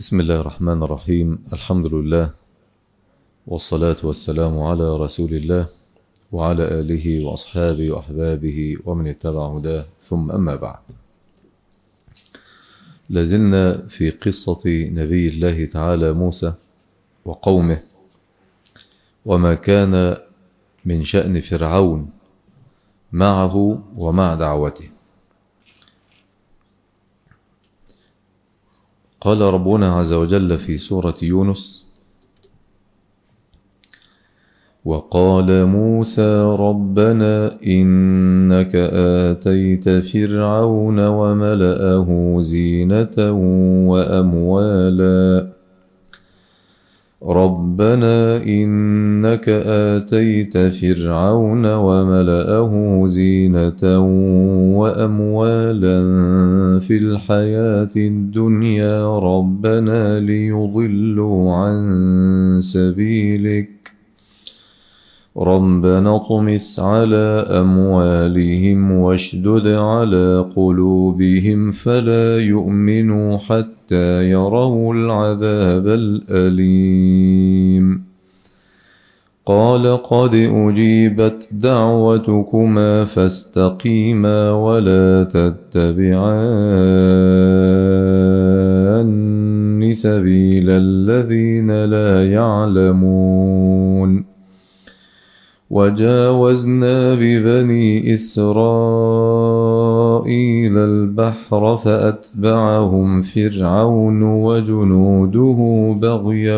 بسم الله الرحمن الرحيم الحمد لله والصلاة والسلام على رسول الله وعلى آله وأصحابه وأحبابه ومن اتبع هداه ثم أما بعد لازلنا في قصة نبي الله تعالى موسى وقومه وما كان من شأن فرعون معه ومع دعوته قال ربنا عز وجل في سورة يونس وقال موسى ربنا إنك آتيت فرعون وملأه زينة وأموالا ربنا إنك آتيت فرعون وملأه زينة وأموالا في الحياة الدنيا ربنا ليضلوا عن سبيلك ربنا اطمس على أموالهم واشدد على قلوبهم فلا يؤمنوا حتى يروا العذاب الأليم قال قد أجيبت دعوتكما فاستقيما ولا تتبعان سبيل الذين لا يعلمون وجاوزنا ببني إسرائيل البحر فأتبعهم فرعون وجنوده بغيا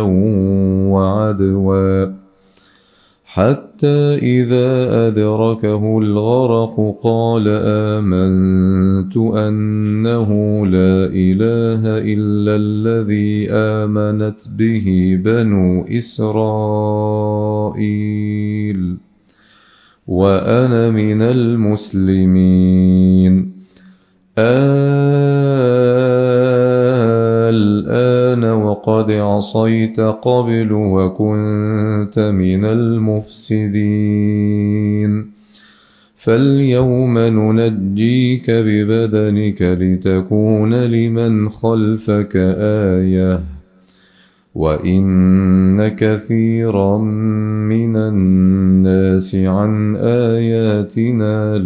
وعدوا حتى إذا أدركه الغرق قال آمنت أنه لا إله إلا الذي آمنت به بنو إسرائيل وأنا من المسلمين الآن وقد عصيت قبل وكنت من المفسدين فاليوم ننجيك ببدنك لتكون لمن خلفك آية وإن كثيرا من الناس عن آياتنا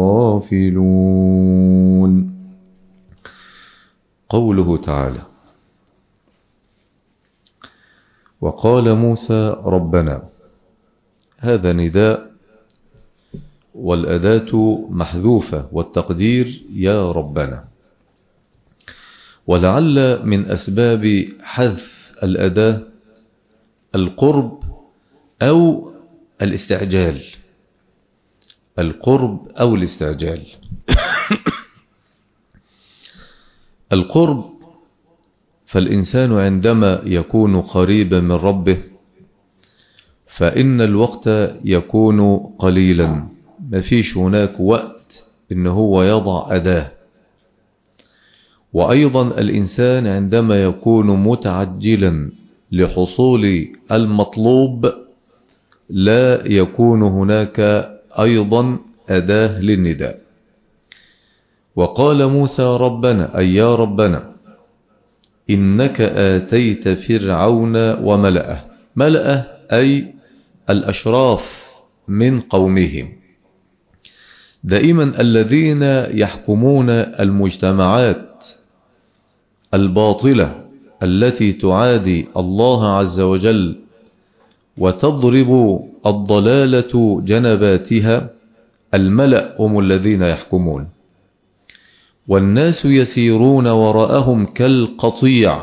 لغافلون قوله تعالى وقال موسى ربنا هذا نداء والأداة محذوفة والتقدير يا ربنا ولعل من أسباب حذف الأداة القرب أو الاستعجال القرب أو الاستعجال القرب فالإنسان عندما يكون قريبا من ربه فإن الوقت يكون قليلا ما فيش هناك وقت إن هو يضع أداه وأيضا الإنسان عندما يكون متعجلا لحصول المطلوب لا يكون هناك أيضا أداه للنداء وقال موسى ربنا أي يا ربنا إنك آتيت فرعون وملأه ملأه أي الأشراف من قومهم دائما الذين يحكمون المجتمعات الباطلة التي تعادي الله عز وجل وتضرب الضلالة جنباتها الملأ هم الذين يحكمون والناس يسيرون وراءهم كالقطيع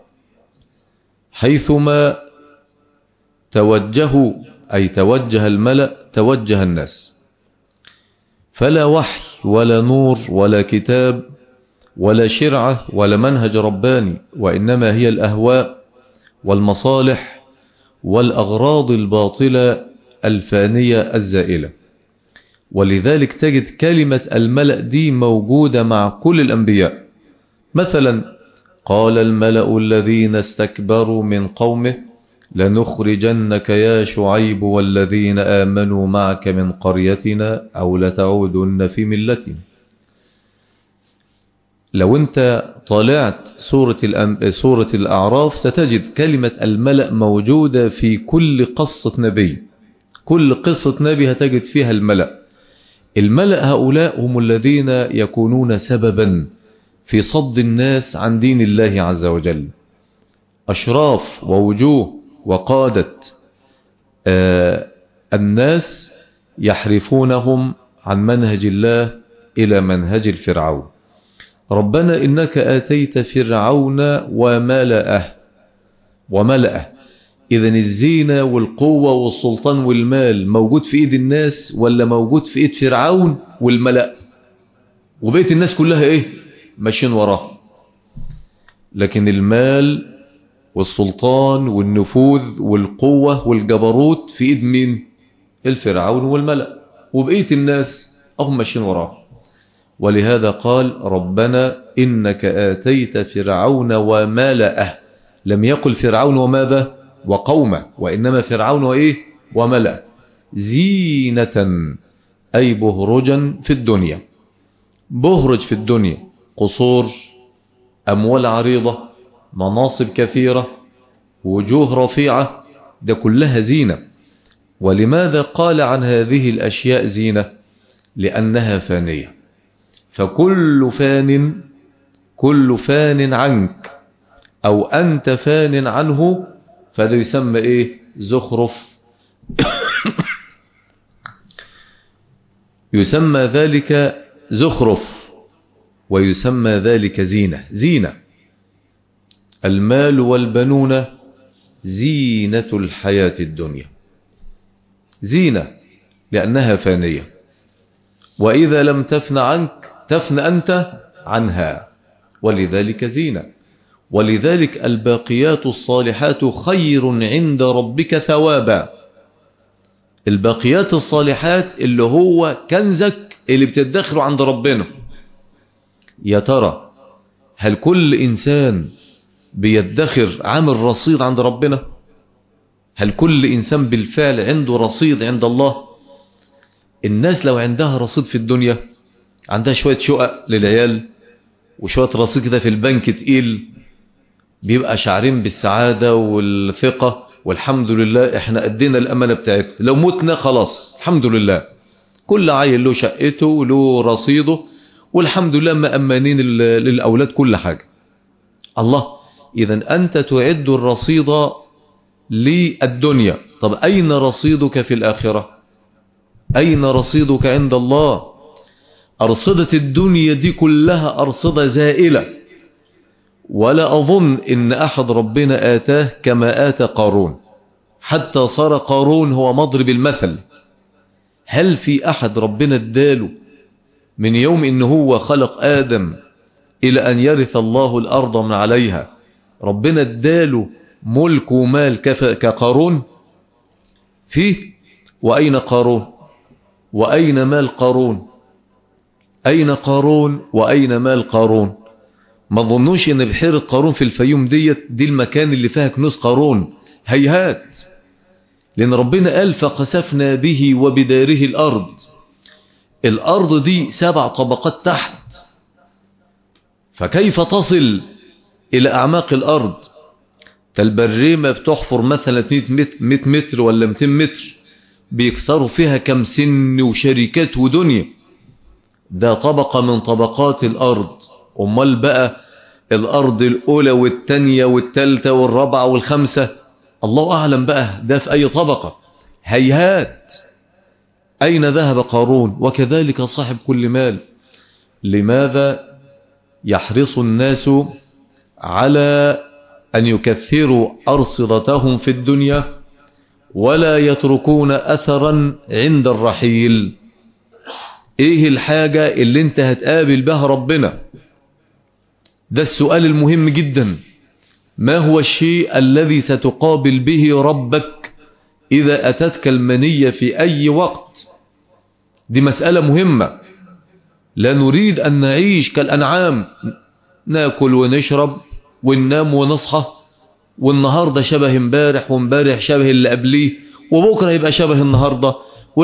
حيثما توجهوا أي توجه الملأ توجه الناس فلا وحي ولا نور ولا كتاب ولا شرعة ولا منهج رباني وإنما هي الأهواء والمصالح والأغراض الباطلة الفانية الزائلة ولذلك تجد كلمة الملأ دي موجودة مع كل الأنبياء مثلا قال الملأ الذين استكبروا من قومه لنخرجنك يا شعيب والذين آمنوا معك من قريتنا أو لتعودن في ملتنا لو انت طالعت سورة, الأم... سورة الأعراف ستجد كلمة الملأ موجودة في كل قصة نبي كل قصة نبي هتجد فيها الملأ الملأ هؤلاء هم الذين يكونون سببا في صد الناس عن دين الله عز وجل أشراف ووجوه وقادة آه الناس يحرفونهم عن منهج الله إلى منهج الفرعون ربنا إنك آتيت فرعون وملأه وملأه إذا الزينة والقوة والسلطان والمال موجود في إيد الناس ولا موجود في إيد فرعون والملأ وبقيت الناس كلها إيه ماشيين وراه لكن المال والسلطان والنفوذ والقوة والجبروت في إيد مين الفرعون والملأ وبقية الناس هم ماشيين وراه ولهذا قال ربنا إنك آتيت فرعون وملأه لم يقل فرعون وماذا وقومه وإنما فرعون وإيه وملأ زينة أي بهرجا في الدنيا بهرج في الدنيا قصور أموال عريضة مناصب كثيرة وجوه رفيعة ده كلها زينة ولماذا قال عن هذه الأشياء زينة لأنها فانية فكل فان كل فان عنك أو أنت فان عنه فهذا يسمى إيه زخرف يسمى ذلك زخرف ويسمى ذلك زينة زينة المال والبنون زينة الحياة الدنيا زينة لأنها فانية وإذا لم تفن عنك تفن أنت عنها ولذلك زينة ولذلك الباقيات الصالحات خير عند ربك ثوابا الباقيات الصالحات اللي هو كنزك اللي بتدخره عند ربنا يا ترى هل كل إنسان بيدخر عامل رصيد عند ربنا هل كل إنسان بالفعل عنده رصيد عند الله الناس لو عندها رصيد في الدنيا عندها شوية شقق للعيال وشوية رصيد كده في البنك تقيل بيبقى شعرين بالسعادة والثقة والحمد لله احنا ادينا الامانة بتاعتنا لو متنا خلاص الحمد لله كل عيل له شقته له رصيده والحمد لله مأمنين للأولاد كل حاجة الله إذا أنت تعد الرصيد للدنيا طب أين رصيدك في الآخرة أين رصيدك عند الله أرصدة الدنيا دي كلها أرصدة زائلة ولا أظن إن أحد ربنا آتاه كما آتى قارون حتى صار قارون هو مضرب المثل هل في أحد ربنا اداله من يوم إن هو خلق آدم إلى أن يرث الله الأرض من عليها ربنا اداله ملك ومال كقارون فيه وأين قارون وأين مال قارون أين قارون وأين مال قارون ما ظنوش ان بحيرة قارون في الفيوم ديت دي المكان اللي فيها كنوز قارون هيهات لان ربنا قال فقسفنا به وبداره الارض الارض دي سبع طبقات تحت فكيف تصل الى اعماق الارض فالبريمة بتحفر مثلا 100 متر ولا 200 متر بيكسروا فيها كم سن وشركات ودنيا ده طبقة من طبقات الارض امال بقى الارض الاولى والتانية والتالتة والرابعة والخمسة الله اعلم بقى ده في اي طبقة هيهات اين ذهب قارون وكذلك صاحب كل مال لماذا يحرص الناس على ان يكثروا ارصدتهم في الدنيا ولا يتركون اثرا عند الرحيل ايه الحاجة اللي انت هتقابل بها ربنا ده السؤال المهم جدا ما هو الشيء الذي ستقابل به ربك إذا أتتك المنية في أي وقت دي مسألة مهمة لا نريد أن نعيش كالأنعام ناكل ونشرب وننام ونصحى والنهاردة شبه امبارح وامبارح شبه اللي قبليه وبكرة يبقى شبه النهاردة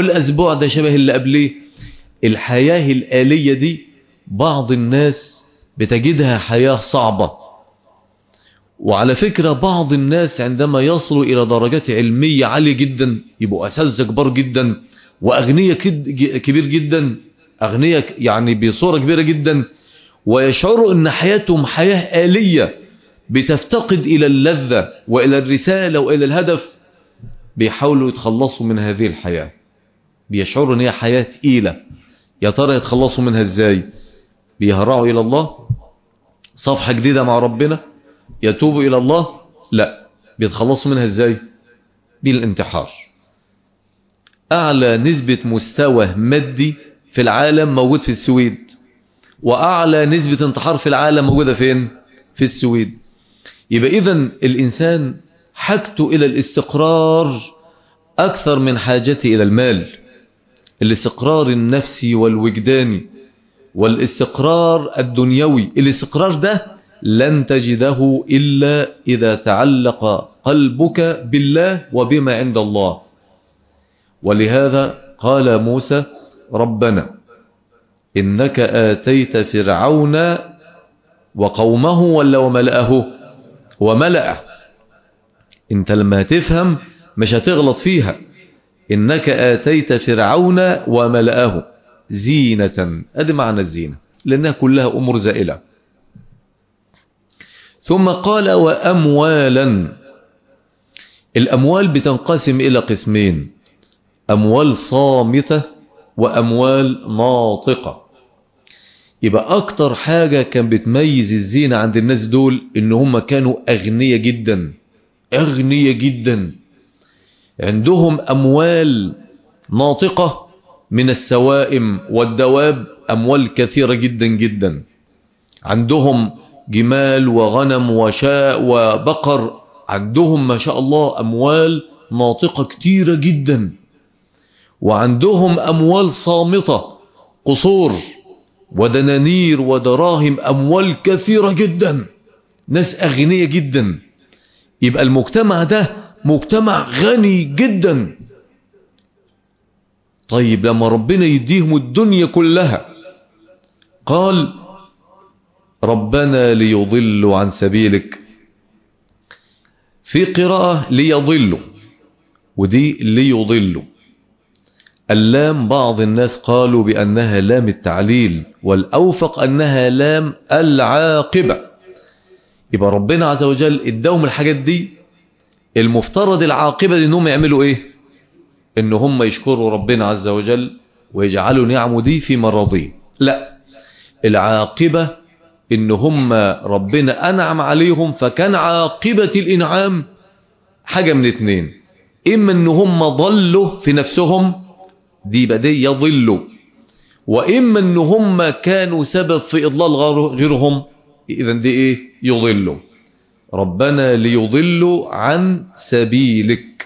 والأسبوع ده شبه اللي قبليه الحياة الآلية دي بعض الناس بتجدها حياة صعبة وعلى فكرة بعض الناس عندما يصلوا إلى درجات علمية عالية جدا يبقوا أساتذة كبار جدا وأغنية كبير جدا أغنية يعني بصورة كبيرة جدا ويشعروا أن حياتهم حياة آلية بتفتقد إلى اللذة وإلى الرسالة وإلى الهدف بيحاولوا يتخلصوا من هذه الحياة بيشعروا أن هي حياة تقيلة يا ترى يتخلصوا منها إزاي بيهرعوا إلى الله صفحة جديدة مع ربنا يتوبوا إلى الله لا بيتخلصوا منها إزاي بالانتحار أعلى نسبة مستوى مادي في العالم موجود في السويد وأعلى نسبة انتحار في العالم موجودة فين في السويد يبقى إذا الإنسان حاجته إلى الاستقرار أكثر من حاجته إلى المال الاستقرار النفسي والوجداني والاستقرار الدنيوي الاستقرار ده لن تجده إلا إذا تعلق قلبك بالله وبما عند الله ولهذا قال موسى ربنا إنك آتيت فرعون وقومه ولا وملأه وملأه انت لما تفهم مش هتغلط فيها إنك آتيت فرعون وملأه زينة أدي معنى الزينة لأنها كلها أمور زائلة ثم قال وأموالا الأموال بتنقسم إلى قسمين أموال صامتة وأموال ناطقة يبقى أكتر حاجة كان بتميز الزينة عند الناس دول إن هم كانوا أغنية جدا أغنية جدا عندهم أموال ناطقة من السوائم والدواب أموال كثيرة جدا جدا عندهم جمال وغنم وشاء وبقر عندهم ما شاء الله أموال ناطقة كتيرة جدا وعندهم أموال صامتة قصور ودنانير ودراهم أموال كثيرة جدا ناس أغنية جدا يبقى المجتمع ده مجتمع غني جدا طيب لما ربنا يديهم الدنيا كلها قال ربنا ليضلوا عن سبيلك في قراءة ليضلوا ودي ليضلوا اللام بعض الناس قالوا بأنها لام التعليل والأوفق أنها لام العاقبة يبقى ربنا عز وجل اداهم الحاجات دي المفترض العاقبة دي انهم يعملوا ايه ان هم يشكروا ربنا عز وجل ويجعلوا نعمه دي في مراضيه لا العاقبة ان هم ربنا انعم عليهم فكان عاقبة الانعام حاجة من اتنين اما ان هم ضلوا في نفسهم دي بدي يضلوا واما ان هم كانوا سبب في اضلال غيرهم اذا دي ايه يضلوا ربنا ليضلوا عن سبيلك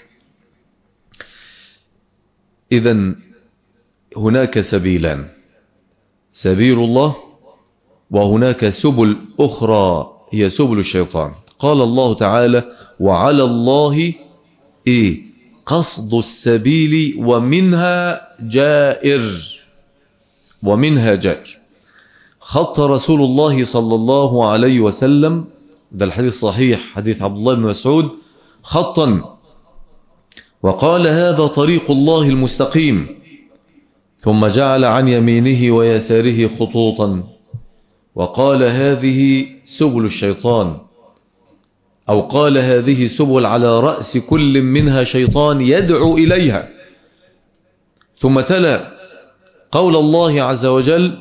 اذا هناك سبيلان سبيل الله وهناك سبل أخرى هي سبل الشيطان قال الله تعالى وعلى الله إيه قصد السبيل ومنها جائر ومنها جائر خط رسول الله صلى الله عليه وسلم ده الحديث صحيح حديث عبد الله بن مسعود خطا وقال هذا طريق الله المستقيم ثم جعل عن يمينه ويساره خطوطا وقال هذه سبل الشيطان أو قال هذه سبل على رأس كل منها شيطان يدعو إليها ثم تلا قول الله عز وجل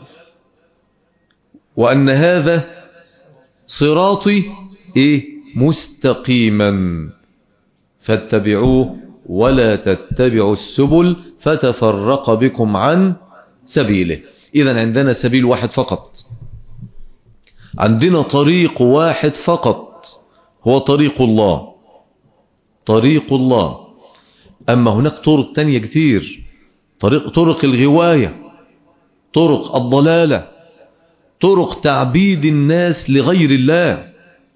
وأن هذا صراطي إيه مستقيما فاتبعوه ولا تتبعوا السبل فتفرق بكم عن سبيله إذا عندنا سبيل واحد فقط عندنا طريق واحد فقط هو طريق الله طريق الله أما هناك طرق تانية كتير طريق طرق الغواية طرق الضلالة طرق تعبيد الناس لغير الله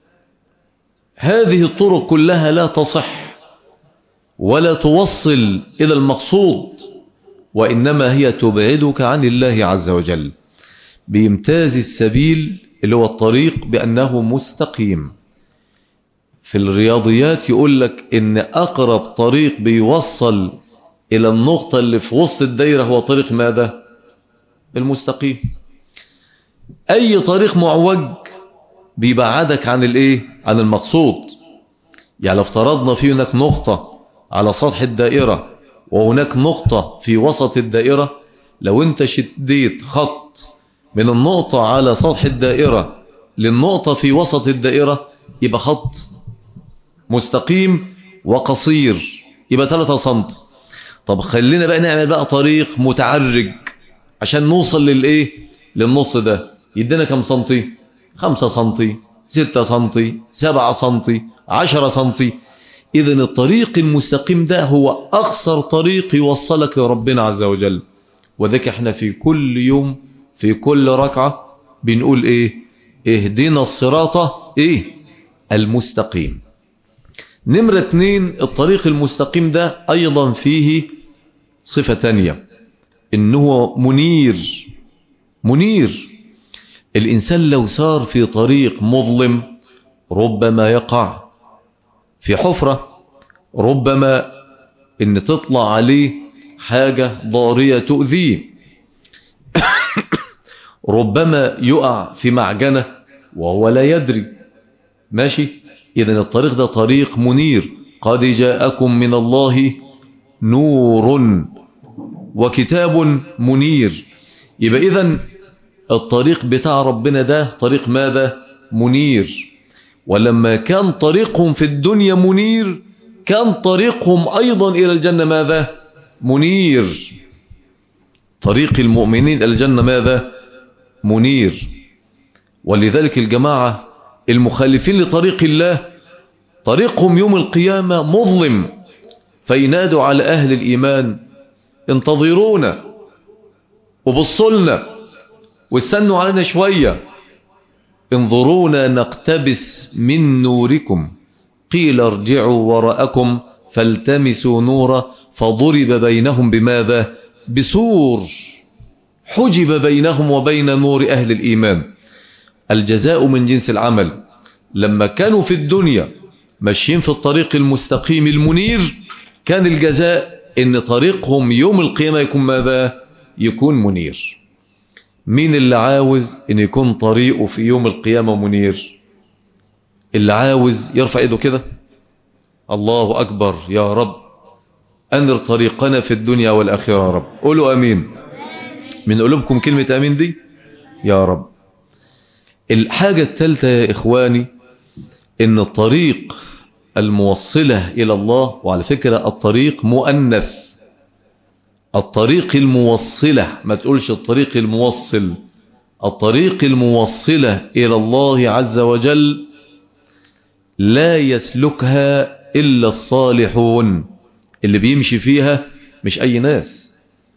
هذه الطرق كلها لا تصح ولا توصل إلى المقصود وإنما هي تبعدك عن الله عز وجل بيمتاز السبيل اللي هو الطريق بأنه مستقيم في الرياضيات يقول لك ان اقرب طريق بيوصل الى النقطة اللي في وسط الدايرة هو طريق ماذا المستقيم اي طريق معوج بيبعدك عن الايه عن المقصود يعني لو افترضنا في هناك نقطة على سطح الدائرة وهناك نقطة في وسط الدائرة لو انت شديت خط من النقطة على سطح الدائرة للنقطة في وسط الدائرة يبقى خط مستقيم وقصير يبقى 3 سم طب خلينا بقى نعمل بقى طريق متعرج عشان نوصل للايه للنص ده يدينا كم سنتي 5 سنتي 6 سنتي 7 سنتي 10 سنتي اذا الطريق المستقيم ده هو اقصر طريق يوصلك لربنا عز وجل وذلك احنا في كل يوم في كل ركعة بنقول ايه اهدنا الصراط ايه المستقيم نمرة اتنين الطريق المستقيم ده ايضا فيه صفة تانية انه منير منير الانسان لو سار في طريق مظلم ربما يقع في حفرة ربما ان تطلع عليه حاجة ضارية تؤذيه ربما يقع في معجنة وهو لا يدري ماشي إذن الطريق ده طريق منير قد جاءكم من الله نور وكتاب منير يبقى إذن الطريق بتاع ربنا ده طريق ماذا منير ولما كان طريقهم في الدنيا منير كان طريقهم أيضا إلى الجنة ماذا منير طريق المؤمنين إلى الجنة ماذا منير ولذلك الجماعة المخالفين لطريق الله طريقهم يوم القيامة مظلم فينادوا على أهل الإيمان انتظرونا وبصلنا واستنوا علينا شوية انظرونا نقتبس من نوركم قيل ارجعوا وراءكم فالتمسوا نورا فضرب بينهم بماذا بسور حجب بينهم وبين نور أهل الإيمان الجزاء من جنس العمل لما كانوا في الدنيا ماشيين في الطريق المستقيم المنير كان الجزاء ان طريقهم يوم القيامة يكون ماذا يكون منير مين اللي عاوز ان يكون طريقه في يوم القيامة منير اللي عاوز يرفع ايده كده الله اكبر يا رب انر طريقنا في الدنيا والاخرة يا رب قولوا امين من قلوبكم كلمة امين دي يا رب الحاجة الثالثة يا إخواني إن الطريق الموصلة إلى الله وعلى فكرة الطريق مؤنث الطريق الموصلة ما تقولش الطريق الموصل الطريق الموصلة إلى الله عز وجل لا يسلكها إلا الصالحون اللي بيمشي فيها مش أي ناس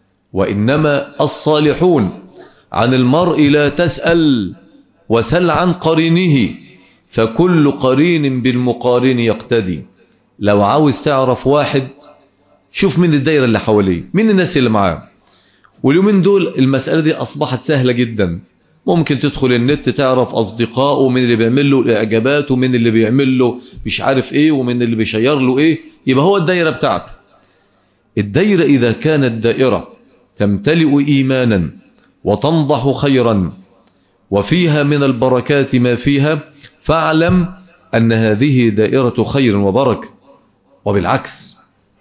وإنما الصالحون عن المرء لا تسأل وسل عن قرينه فكل قرين بالمقارن يقتدي لو عاوز تعرف واحد شوف من الدايرة اللي حواليه من الناس اللي معاه واليومين دول المسألة دي أصبحت سهلة جدا ممكن تدخل النت تعرف أصدقائه ومن اللي بيعمل له الإعجابات ومن اللي بيعمل له مش عارف إيه ومن اللي بيشير له إيه يبقى هو الدايرة بتاعته الدايرة إذا كانت دائرة تمتلئ إيمانا وتنضح خيرا وفيها من البركات ما فيها فاعلم أن هذه دائرة خير وبركة وبالعكس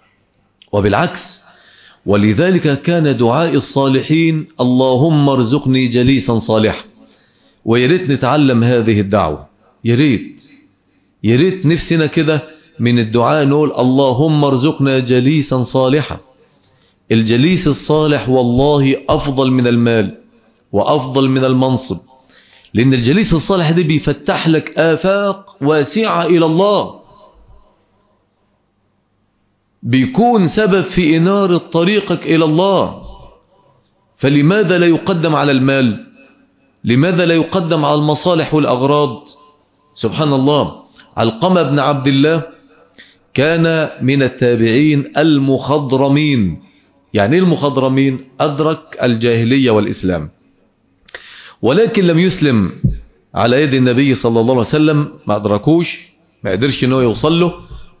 وبالعكس ولذلك كان دعاء الصالحين اللهم ارزقني جليسا صالحا ويريت نتعلم هذه الدعوة يريت يريت نفسنا كده من الدعاء نقول اللهم ارزقنا جليسا صالحا الجليس الصالح والله أفضل من المال وأفضل من المنصب لأن الجليس الصالح ده بيفتح لك آفاق واسعة إلى الله بيكون سبب في إنارة طريقك إلى الله فلماذا لا يقدم على المال لماذا لا يقدم على المصالح والأغراض سبحان الله علقمة بن عبد الله كان من التابعين المخضرمين يعني المخضرمين أدرك الجاهلية والإسلام ولكن لم يسلم على يد النبي صلى الله عليه وسلم ما أدركوش ما قدرش انه يوصل له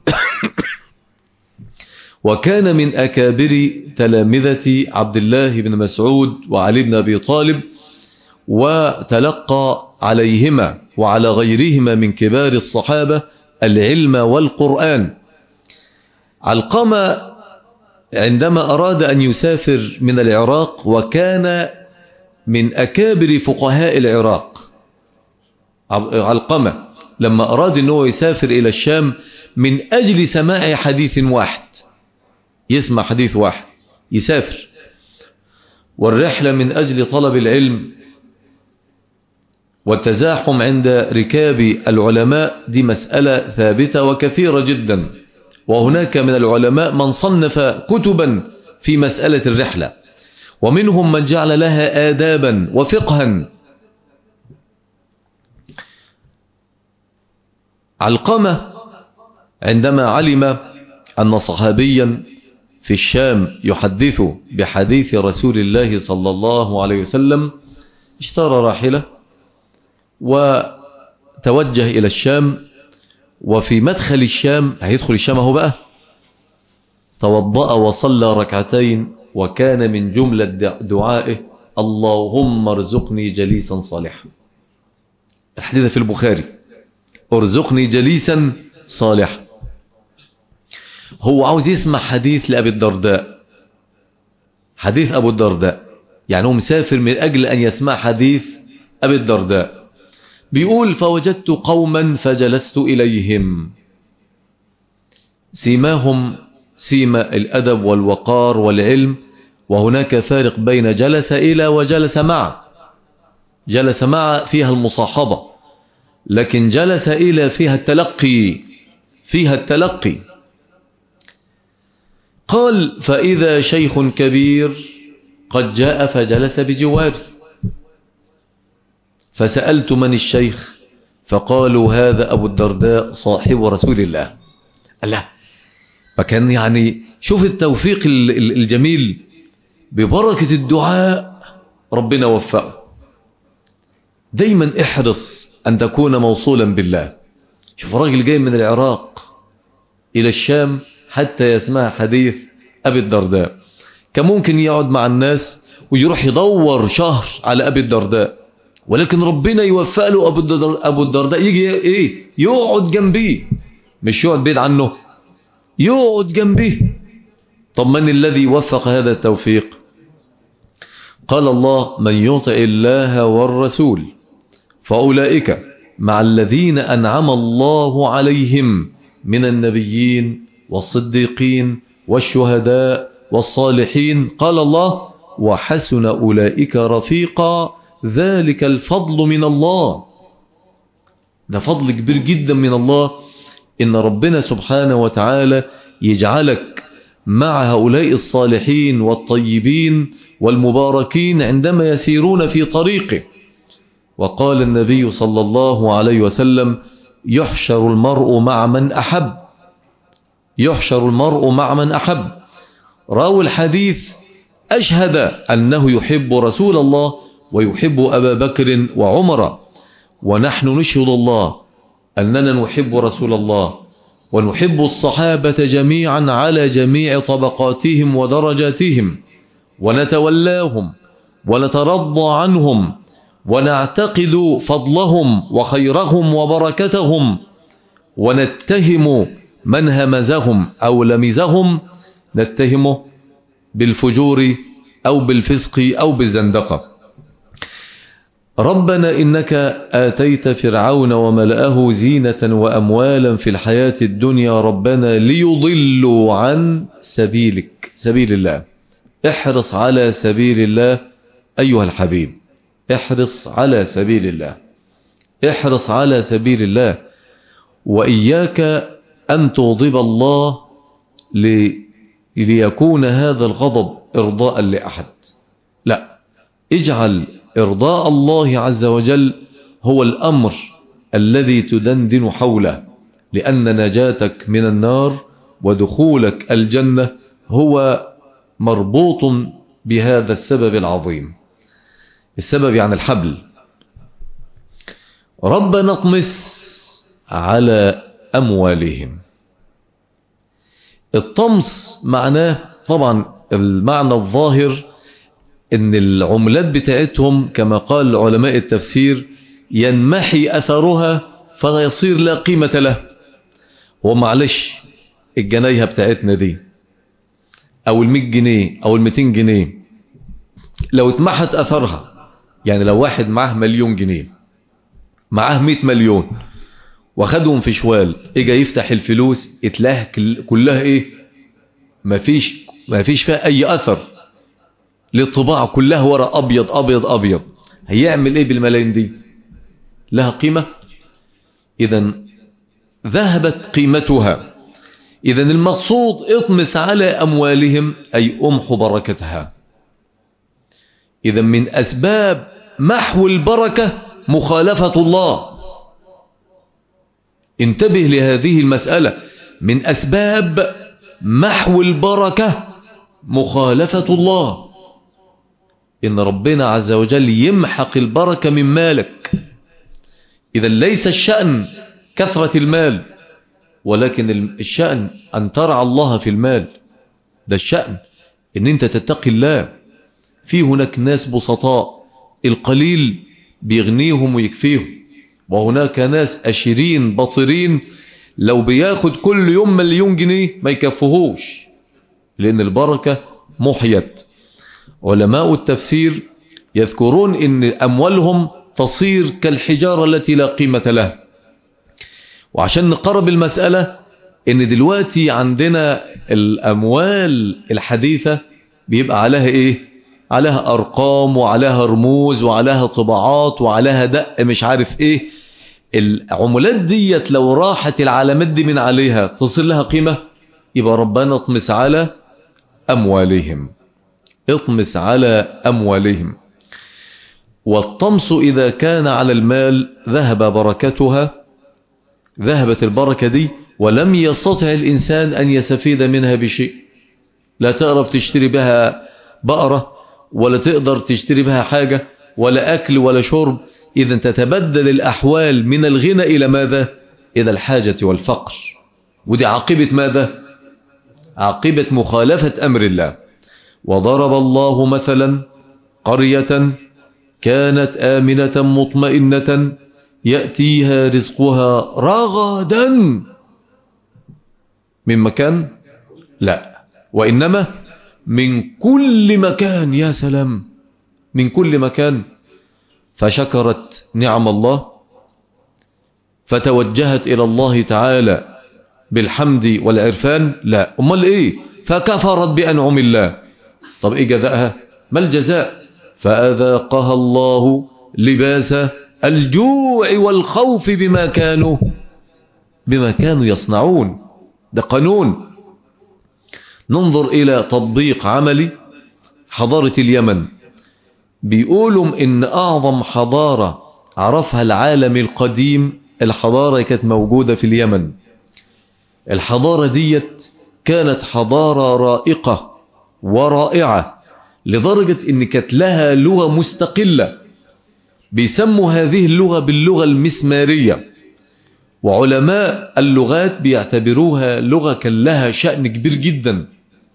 وكان من أكابر تلامذة عبد الله بن مسعود وعلي بن أبي طالب وتلقى عليهما وعلى غيرهما من كبار الصحابة العلم والقرآن علقمة عندما أراد أن يسافر من العراق وكان من أكابر فقهاء العراق علقمة لما أراد أنه يسافر إلى الشام من أجل سماع حديث واحد يسمع حديث واحد يسافر والرحلة من أجل طلب العلم والتزاحم عند ركاب العلماء دي مسألة ثابتة وكثيرة جدا وهناك من العلماء من صنف كتبا في مسألة الرحلة ومنهم من جعل لها آدابا وفقها علقمة عندما علم أن صحابيا في الشام يحدث بحديث رسول الله صلى الله عليه وسلم اشترى راحلة وتوجه إلى الشام وفي مدخل الشام هيدخل الشام اهو بقى توضأ وصلى ركعتين وكان من جملة دعائه اللهم ارزقني جليسا صالحا الحديث في البخاري ارزقني جليسا صالحا هو عاوز يسمع حديث لأبي الدرداء حديث أبو الدرداء يعني هو مسافر من أجل أن يسمع حديث أبي الدرداء بيقول فوجدت قوما فجلست إليهم سيماهم سيما الأدب والوقار والعلم وهناك فارق بين جلس إلى وجلس مع جلس مع فيها المصاحبة لكن جلس إلى فيها التلقي فيها التلقي قال فإذا شيخ كبير قد جاء فجلس بجواره فسألت من الشيخ فقالوا هذا أبو الدرداء صاحب رسول الله الله فكان يعني شوف التوفيق الجميل ببركة الدعاء ربنا وفقه دايما احرص أن تكون موصولا بالله شوف راجل جاي من العراق إلى الشام حتى يسمع حديث أبي الدرداء كان ممكن يقعد مع الناس ويروح يدور شهر على أبي الدرداء ولكن ربنا يوفق له أبو الدرداء يجي إيه يقعد جنبيه مش يقعد بعيد عنه يقعد جنبيه طب من الذي وفق هذا التوفيق قال الله من يطع الله والرسول فأولئك مع الذين أنعم الله عليهم من النبيين والصديقين والشهداء والصالحين قال الله وحسن أولئك رفيقا ذلك الفضل من الله ده فضل كبير جدا من الله إن ربنا سبحانه وتعالى يجعلك مع هؤلاء الصالحين والطيبين والمباركين عندما يسيرون في طريقه وقال النبي صلى الله عليه وسلم يحشر المرء مع من أحب يحشر المرء مع من أحب راوي الحديث أشهد أنه يحب رسول الله ويحب أبا بكر وعمر ونحن نشهد الله أننا نحب رسول الله ونحب الصحابة جميعا على جميع طبقاتهم ودرجاتهم ونتولاهم ونترضى عنهم ونعتقد فضلهم وخيرهم وبركتهم ونتهم من همزهم أو لمزهم نتهمه بالفجور أو بالفسق أو بالزندقة ربنا إنك آتيت فرعون وملأه زينة وأموالا في الحياة الدنيا ربنا ليضلوا عن سبيلك سبيل الله احرص على سبيل الله أيها الحبيب احرص على سبيل الله احرص على سبيل الله وإياك أن تغضب الله ليكون هذا الغضب إرضاء لأحد لا اجعل إرضاء الله عز وجل هو الأمر الذي تدندن حوله لأن نجاتك من النار ودخولك الجنة هو مربوط بهذا السبب العظيم السبب يعني الحبل ربنا اطمس على أموالهم الطمس معناه طبعا المعنى الظاهر ان العملات بتاعتهم كما قال علماء التفسير ينمحي أثرها فيصير لا قيمة له ومعلش الجنايها بتاعتنا دي او المية جنيه او المتين جنيه لو اتمحت اثرها يعني لو واحد معاه مليون جنيه معاه مئة مليون واخدهم في شوال اجا يفتح الفلوس اتلاها كلها ايه مفيش مفيش فيها اي اثر للطباع كلها ورق ابيض ابيض ابيض هيعمل ايه بالملايين دي لها قيمة اذا ذهبت قيمتها إذا المقصود اطمس على أموالهم أي أمح بركتها إذا من أسباب محو البركة مخالفة الله انتبه لهذه المسألة من أسباب محو البركة مخالفة الله إن ربنا عز وجل يمحق البركة من مالك إذا ليس الشأن كثرة المال ولكن الشأن أن ترعى الله في المال ده الشأن ان انت تتقي الله في هناك ناس بسطاء القليل بيغنيهم ويكفيهم وهناك ناس أشرين بطرين لو بياخد كل يوم مليون جنيه ما يكفهوش لأن البركة محيت علماء التفسير يذكرون ان أموالهم تصير كالحجارة التي لا قيمة لها وعشان نقرب المسألة ان دلوقتي عندنا الاموال الحديثة بيبقى عليها ايه عليها ارقام وعليها رموز وعليها طباعات وعليها دق مش عارف ايه العملات ديت لو راحت العلامات دي من عليها تصل لها قيمة يبقى ربنا اطمس على اموالهم اطمس على اموالهم والطمس اذا كان على المال ذهب بركتها ذهبت البركة دي ولم يستطع الإنسان أن يستفيد منها بشيء لا تعرف تشتري بها بقرة ولا تقدر تشتري بها حاجة ولا أكل ولا شرب إذا تتبدل الأحوال من الغنى إلى ماذا إلى الحاجة والفقر ودي عاقبة ماذا عاقبة مخالفة أمر الله وضرب الله مثلا قرية كانت آمنة مطمئنة يأتيها رزقها رغدا من مكان لا وإنما من كل مكان يا سلام من كل مكان فشكرت نعم الله فتوجهت إلى الله تعالى بالحمد والعرفان لا أمال إيه فكفرت بأنعم الله طب إيه جزاءها ما الجزاء فأذاقها الله لباس الجوع والخوف بما كانوا بما كانوا يصنعون ده قانون ننظر إلى تطبيق عملي حضارة اليمن بيقولوا إن أعظم حضارة عرفها العالم القديم الحضارة كانت موجودة في اليمن الحضارة ديت كانت حضارة رائقة ورائعة لدرجة إن كانت لها لغة مستقلة بيسموا هذه اللغة باللغة المسمارية وعلماء اللغات بيعتبروها لغة كان لها شأن كبير جدا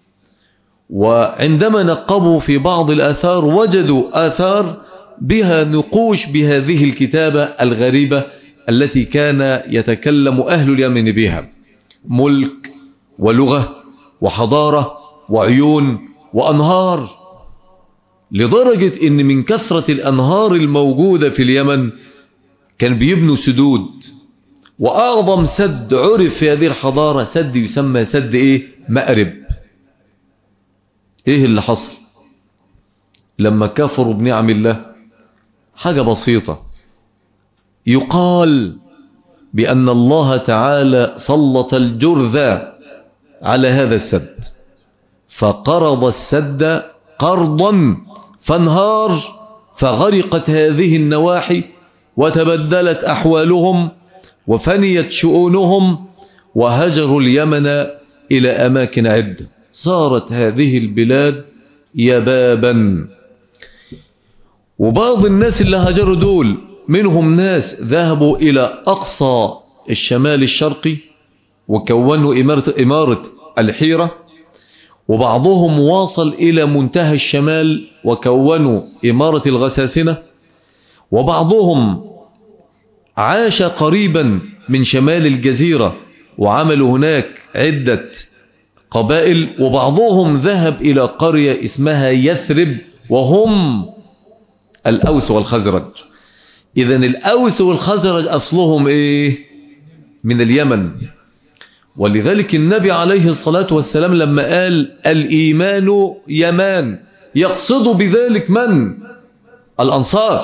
وعندما نقبوا في بعض الآثار وجدوا آثار بها نقوش بهذه الكتابة الغريبة التي كان يتكلم أهل اليمن بها ملك ولغة وحضارة وعيون وأنهار لدرجة ان من كثرة الانهار الموجودة في اليمن كان بيبنوا سدود واعظم سد عرف في هذه الحضارة سد يسمى سد ايه مأرب ايه اللي حصل لما كفروا بنعم الله حاجة بسيطة يقال بأن الله تعالى سلط الجرذى على هذا السد فقرض السد قرضا فانهار فغرقت هذه النواحي وتبدلت أحوالهم وفنيت شؤونهم وهجروا اليمن إلى أماكن عدة صارت هذه البلاد يبابا وبعض الناس اللي هجروا دول منهم ناس ذهبوا إلى أقصى الشمال الشرقي وكونوا إمارة, إمارة الحيرة وبعضهم واصل إلى منتهى الشمال وكونوا إمارة الغساسنة وبعضهم عاش قريبا من شمال الجزيرة وعملوا هناك عدة قبائل وبعضهم ذهب إلى قرية اسمها يثرب وهم الأوس والخزرج إذا الأوس والخزرج أصلهم إيه من اليمن ولذلك النبي عليه الصلاة والسلام لما قال الإيمان يمان يقصد بذلك من الأنصار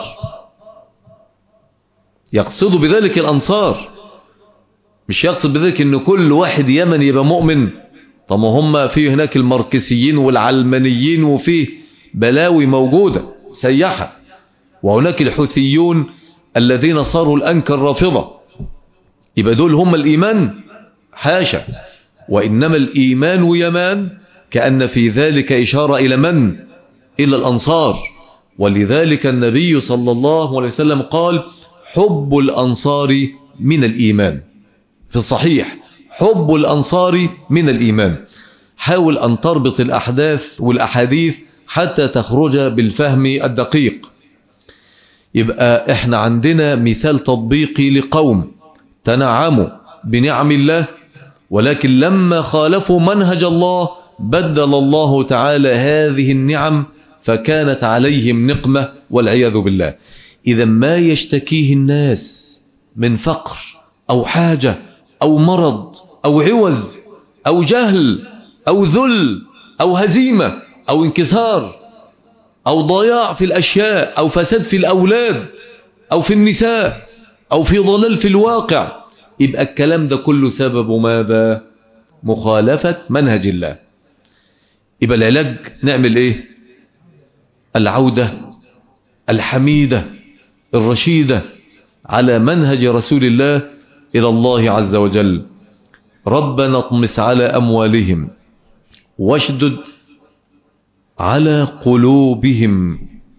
يقصد بذلك الأنصار مش يقصد بذلك ان كل واحد يمن يبقى مؤمن طب هم في هناك الماركسيين والعلمانيين وفيه بلاوي موجودة سيحة وهناك الحوثيون الذين صاروا الأنكر رافضة يبقى دول هم الإيمان حاشا وإنما الإيمان يمان كأن في ذلك إشارة إلى من إلى الأنصار ولذلك النبي صلى الله عليه وسلم قال حب الأنصار من الإيمان في الصحيح حب الأنصار من الإيمان حاول أن تربط الأحداث والأحاديث حتى تخرج بالفهم الدقيق يبقى احنا عندنا مثال تطبيقي لقوم تنعموا بنعم الله ولكن لما خالفوا منهج الله بدل الله تعالى هذه النعم فكانت عليهم نقمة والعياذ بالله إذا ما يشتكيه الناس من فقر أو حاجة أو مرض أو عوز أو جهل أو ذل أو هزيمة أو انكسار أو ضياع في الأشياء أو فساد في الأولاد أو في النساء أو في ضلال في الواقع يبقى الكلام ده كله سبب ماذا مخالفة منهج الله يبقى العلاج نعمل ايه العودة الحميدة الرشيدة على منهج رسول الله إلى الله عز وجل ربنا اطمس على أموالهم واشدد على قلوبهم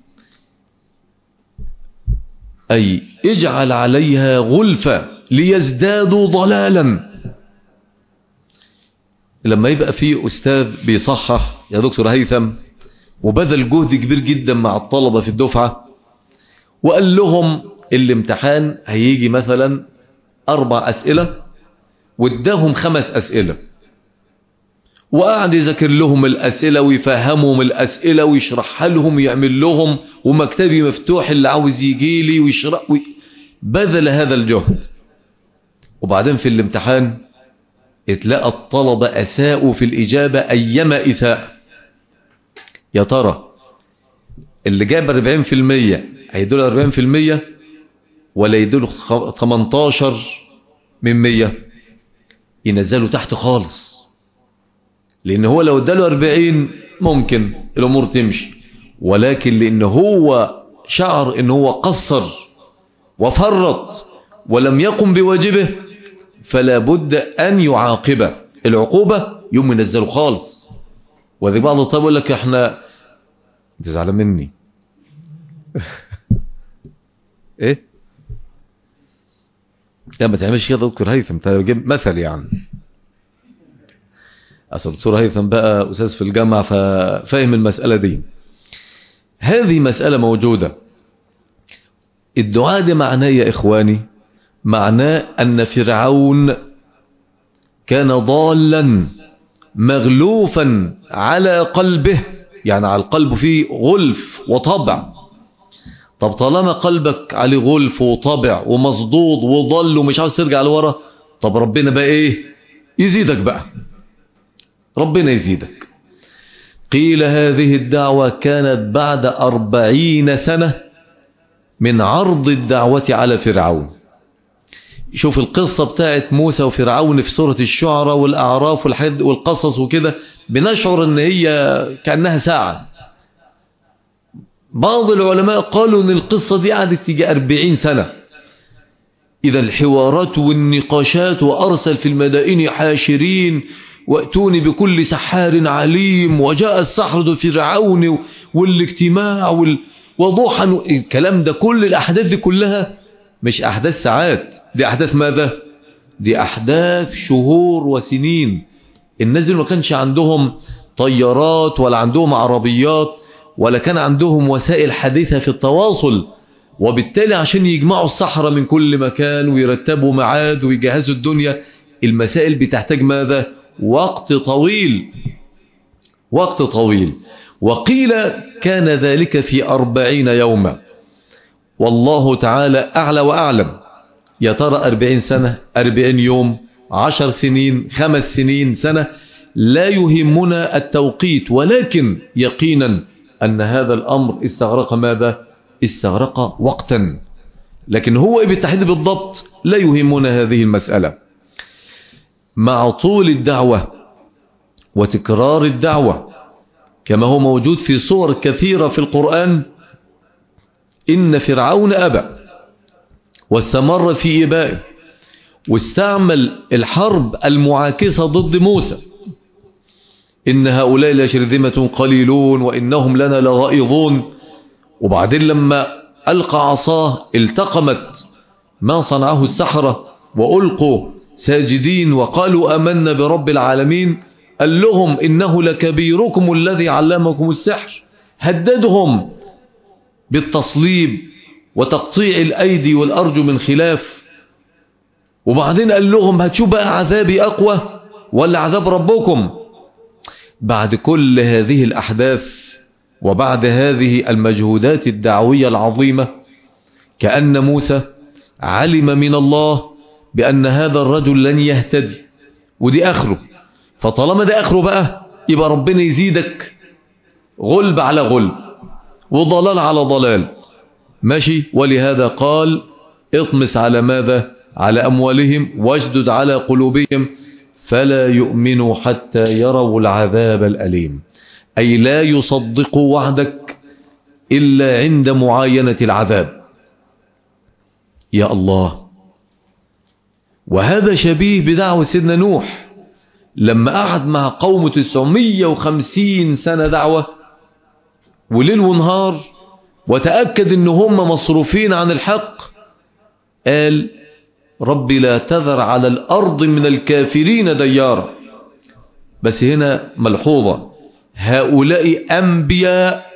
أي اجعل عليها غلفة ليزدادوا ضلالا لما يبقى في أستاذ بيصحح يا دكتور هيثم وبذل جهد كبير جدا مع الطلبة في الدفعة وقال لهم الامتحان هيجي مثلا أربع أسئلة واداهم خمس أسئلة وقعد يذاكر لهم الأسئلة ويفهمهم الأسئلة ويشرحها لهم ويعمل لهم ومكتبي مفتوح اللي عاوز يجي لي ويشرح وي... بذل هذا الجهد وبعدين في الامتحان اتلقى الطلبة أساءوا في الإجابة أيما إساء يا ترى اللي جاب 40% هيدول 40% ولا يدول 18 من 100 ينزلوا تحت خالص لأن هو لو اداله 40 ممكن الأمور تمشي ولكن لأن هو شعر أنه هو قصر وفرط ولم يقم بواجبه فلا بد أن يعاقبه العقوبة يوم ينزله خالص وذي بعض الطلاب يقول لك احنا انت زعلان مني ايه لا ما تعملش كده دكتور هيثم انت جيب مثل يعني اصل دكتور هيثم بقى استاذ في الجامعه ففاهم المساله دي هذه مساله موجوده الدعاء ده معناه يا اخواني معناه ان فرعون كان ضالا مغلوفا على قلبه يعني على القلب فيه غلف وطبع طب طالما قلبك عليه غلف وطبع ومصدود وضل ومش عاوز ترجع لورا طب ربنا بقى ايه يزيدك بقى ربنا يزيدك قيل هذه الدعوة كانت بعد أربعين سنة من عرض الدعوة على فرعون شوف القصة بتاعت موسى وفرعون في سورة الشعراء والأعراف والحد والقصص وكده بنشعر ان هي كأنها ساعة بعض العلماء قالوا ان القصة دي قعدت تيجي أربعين سنة إذا الحوارات والنقاشات وأرسل في المدائن حاشرين وأتوني بكل سحار عليم وجاء السحرة فرعون والاجتماع وال وضوحا الكلام ده كل الأحداث دي كلها مش أحداث ساعات دي أحداث ماذا دي أحداث شهور وسنين الناس ما كانش عندهم طيارات ولا عندهم عربيات ولا كان عندهم وسائل حديثة في التواصل وبالتالي عشان يجمعوا الصحراء من كل مكان ويرتبوا معاد ويجهزوا الدنيا المسائل بتحتاج ماذا وقت طويل وقت طويل وقيل كان ذلك في أربعين يوما والله تعالى أعلى وأعلم يا ترى أربعين سنة أربعين يوم عشر سنين خمس سنين سنة لا يهمنا التوقيت ولكن يقينا أن هذا الأمر استغرق ماذا استغرق وقتا لكن هو إيه بالتحديد بالضبط لا يهمنا هذه المسألة مع طول الدعوة وتكرار الدعوة كما هو موجود في صور كثيرة في القرآن إن فرعون أبى واستمر في إبائه واستعمل الحرب المعاكسة ضد موسى إن هؤلاء لشرذمة قليلون وإنهم لنا لغائظون وبعدين لما ألقى عصاه التقمت ما صنعه السحرة وألقوا ساجدين وقالوا أمنا برب العالمين قال لهم إنه لكبيركم الذي علمكم السحر هددهم بالتصليب وتقطيع الأيدي والأرجل من خلاف وبعدين قال لهم هتشوف بقى عذابي أقوى ولا عذاب ربكم بعد كل هذه الأحداث وبعد هذه المجهودات الدعوية العظيمة كأن موسى علم من الله بأن هذا الرجل لن يهتدي ودي آخره فطالما ده آخره بقى يبقى ربنا يزيدك غلب على غلب وضلال على ضلال ماشي ولهذا قال اطمس على ماذا على أموالهم واشدد على قلوبهم فلا يؤمنوا حتى يروا العذاب الأليم أي لا يصدقوا وعدك إلا عند معاينة العذاب يا الله وهذا شبيه بدعوة سيدنا نوح لما قعد مع قوم 950 سنة دعوة وليل ونهار وتأكد ان هم مصروفين عن الحق قال ربي لا تذر على الأرض من الكافرين ديارا بس هنا ملحوظة هؤلاء أنبياء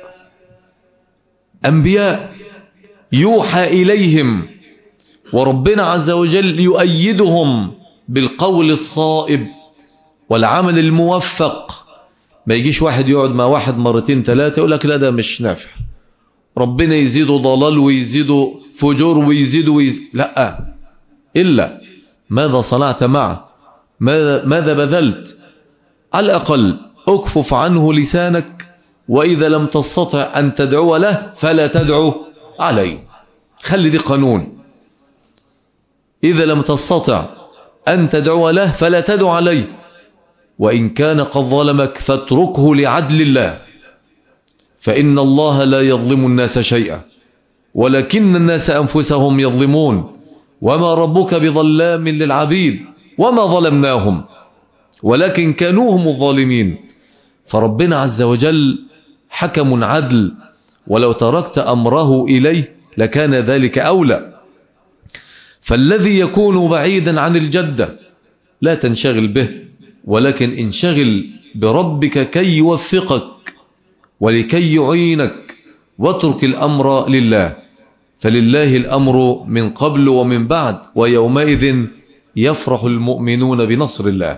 أنبياء يوحى إليهم وربنا عز وجل يؤيدهم بالقول الصائب والعمل الموفق ما يجيش واحد يقعد مع واحد مرتين ثلاثة يقول لك لا ده مش نافع ربنا يزيده ضلال ويزيده فجور ويزيده ويزيد لا إلا ماذا صنعت معه ماذا, ماذا بذلت على الأقل اكفف عنه لسانك وإذا لم تستطع أن تدعو له فلا تدعو عليه خلي دي قانون إذا لم تستطع أن تدعو له فلا تدعو عليه وإن كان قد ظلمك فاتركه لعدل الله فإن الله لا يظلم الناس شيئا ولكن الناس أنفسهم يظلمون وما ربك بظلام للعبيد وما ظلمناهم ولكن كانوا هم الظالمين فربنا عز وجل حكم عدل ولو تركت أمره إليه لكان ذلك أولى فالذي يكون بعيدا عن الجدة لا تنشغل به ولكن انشغل بربك كي يوفقك ولكي يعينك واترك الأمر لله فلله الأمر من قبل ومن بعد ويومئذ يفرح المؤمنون بنصر الله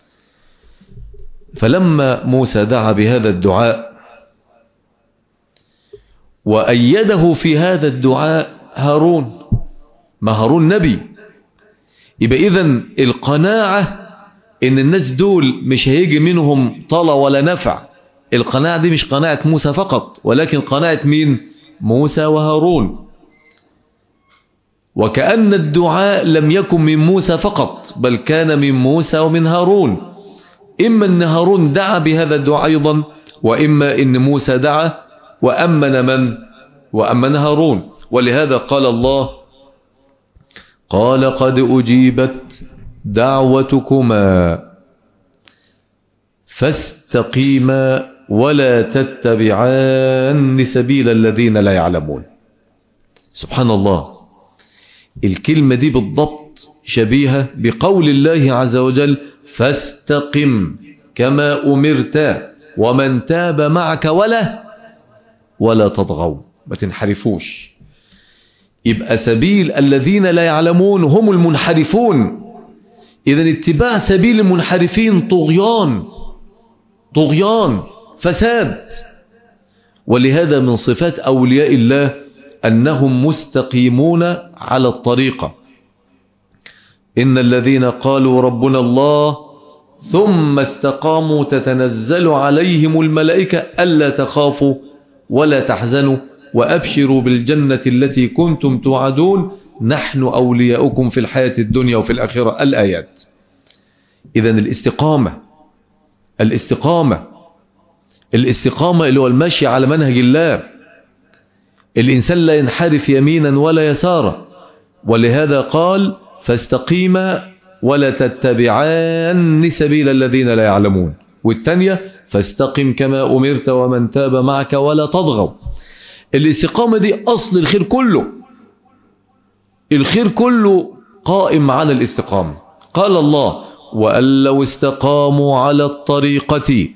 فلما موسى دعا بهذا الدعاء وأيده في هذا الدعاء هارون ما هارون نبي يبقى إذن القناعة إن الناس دول مش هيجي منهم طلى ولا نفع القناعة دي مش قناعة موسى فقط ولكن قناعة مين موسى وهارون وكأن الدعاء لم يكن من موسى فقط بل كان من موسى ومن هارون إما أن هارون دعا بهذا الدعاء أيضا وإما أن موسى دعا وأمن من وأمن هارون ولهذا قال الله قال قد أجيبت دعوتكما فاستقيما ولا تتبعان سبيل الذين لا يعلمون سبحان الله الكلمة دي بالضبط شبيهة بقول الله عز وجل فاستقم كما أمرت ومن تاب معك ولا ولا تطغوا ما تنحرفوش يبقى سبيل الذين لا يعلمون هم المنحرفون إذا اتباع سبيل المنحرفين طغيان طغيان فساد ولهذا من صفات أولياء الله أنهم مستقيمون على الطريقة إن الذين قالوا ربنا الله ثم استقاموا تتنزل عليهم الملائكة ألا تخافوا ولا تحزنوا وأبشروا بالجنة التي كنتم توعدون نحن أولياؤكم في الحياة الدنيا وفي الآخرة الآيات إذا الاستقامة الاستقامة الاستقامة اللي هو المشي على منهج الله الإنسان لا ينحرف يمينا ولا يسارا ولهذا قال فاستقيما ولا تتبعان سبيل الذين لا يعلمون والثانية فاستقم كما أمرت ومن تاب معك ولا تضغوا الاستقامة دي أصل الخير كله الخير كله قائم على الاستقامة قال الله وأن لو استقاموا على الطريقة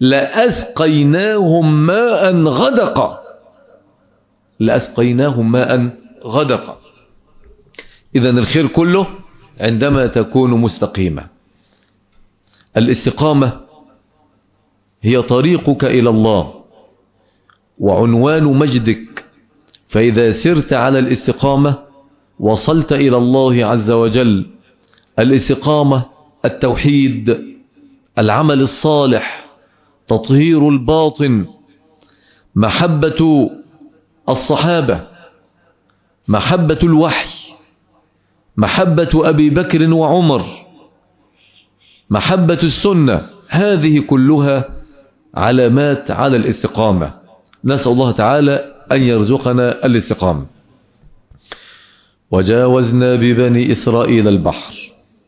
لأسقيناهم ماء غدقا لأسقيناهم ماء غدقا إذا الخير كله عندما تكون مستقيمة الاستقامة هي طريقك إلى الله وعنوان مجدك فإذا سرت على الاستقامة وصلت إلى الله عز وجل الاستقامة التوحيد العمل الصالح تطهير الباطن محبة الصحابة محبة الوحي محبة أبي بكر وعمر محبة السنة هذه كلها علامات على الاستقامة نسأل الله تعالى أن يرزقنا الاستقامة وجاوزنا ببني إسرائيل البحر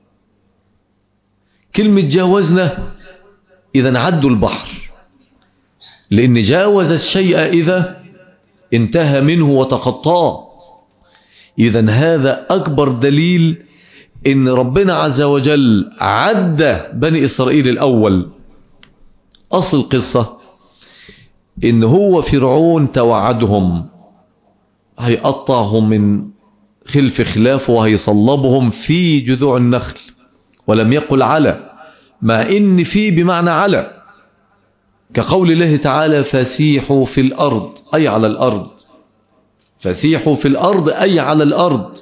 كلمة جاوزنا إذا عدوا البحر لأن جاوز الشيء إذا انتهى منه وتخطاه إذا هذا أكبر دليل إن ربنا عز وجل عد بني إسرائيل الأول أصل القصة إن هو فرعون توعدهم هيقطعهم من خلف خلاف وهيصلبهم في جذوع النخل ولم يقل على مع إن في بمعنى على كقول الله تعالى فسيحوا في الأرض أي على الأرض فسيحوا في الأرض أي على الأرض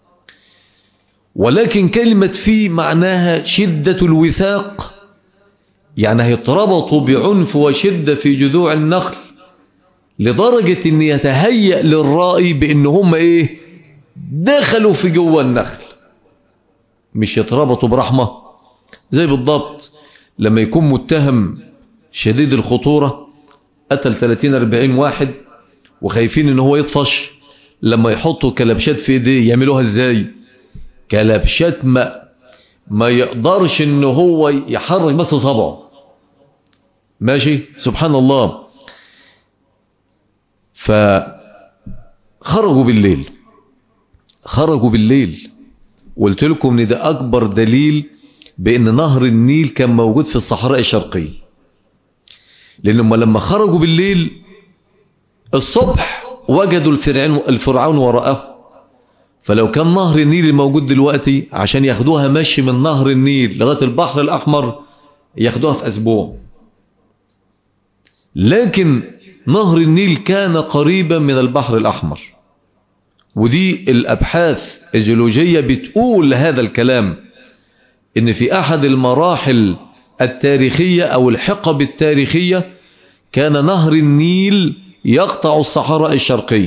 ولكن كلمة في معناها شدة الوثاق يعني هيتربطوا بعنف وشدة في جذوع النخل لدرجة ان يتهيأ للرائي بان هم ايه دخلوا في جوه النخل مش يتربطوا برحمة زي بالضبط لما يكون متهم شديد الخطورة قتل 30-40 واحد وخايفين ان هو يطفش لما يحطوا كلبشات في ايديه يعملوها ازاي كلبشات ما ما يقدرش ان هو يحرك بس صبعه ماشي سبحان الله فخرجوا بالليل خرجوا بالليل قلت لكم ان ده اكبر دليل بان نهر النيل كان موجود في الصحراء الشرقية لانهم لما خرجوا بالليل الصبح وجدوا الفرعون, الفرعون وراءه فلو كان نهر النيل الموجود دلوقتي عشان ياخدوها ماشي من نهر النيل لغاية البحر الأحمر ياخدوها في أسبوع لكن نهر النيل كان قريبا من البحر الأحمر ودي الأبحاث الجيولوجية بتقول هذا الكلام إن في أحد المراحل التاريخية أو الحقب التاريخية كان نهر النيل يقطع الصحراء الشرقية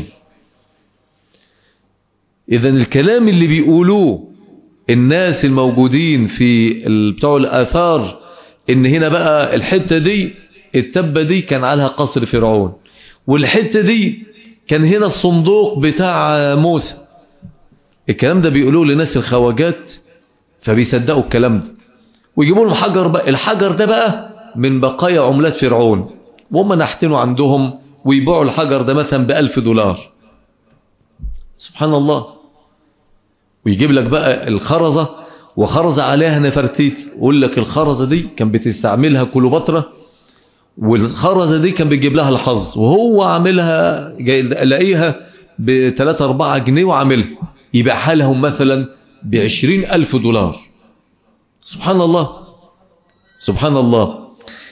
إذا الكلام اللي بيقولوه الناس الموجودين في بتوع الآثار إن هنا بقى الحتة دي التبة دي كان عليها قصر فرعون والحتة دي كان هنا الصندوق بتاع موسى الكلام ده بيقولوه لناس الخواجات فبيصدقوا الكلام ده ويجيبوا لهم حجر بقى الحجر ده بقى من بقايا عملات فرعون وهم نحتنوا عندهم ويبيعوا الحجر ده مثلا بألف دولار سبحان الله ويجيب لك بقى الخرزة وخرز عليها نفرتيتي يقول لك الخرزة دي كان بتستعملها كليوباترا والخرزة دي كان بيجيب لها الحظ وهو عاملها لاقيها ب 3 4 جنيه وعاملها يبيعها لهم مثلا ب 20000 دولار سبحان الله سبحان الله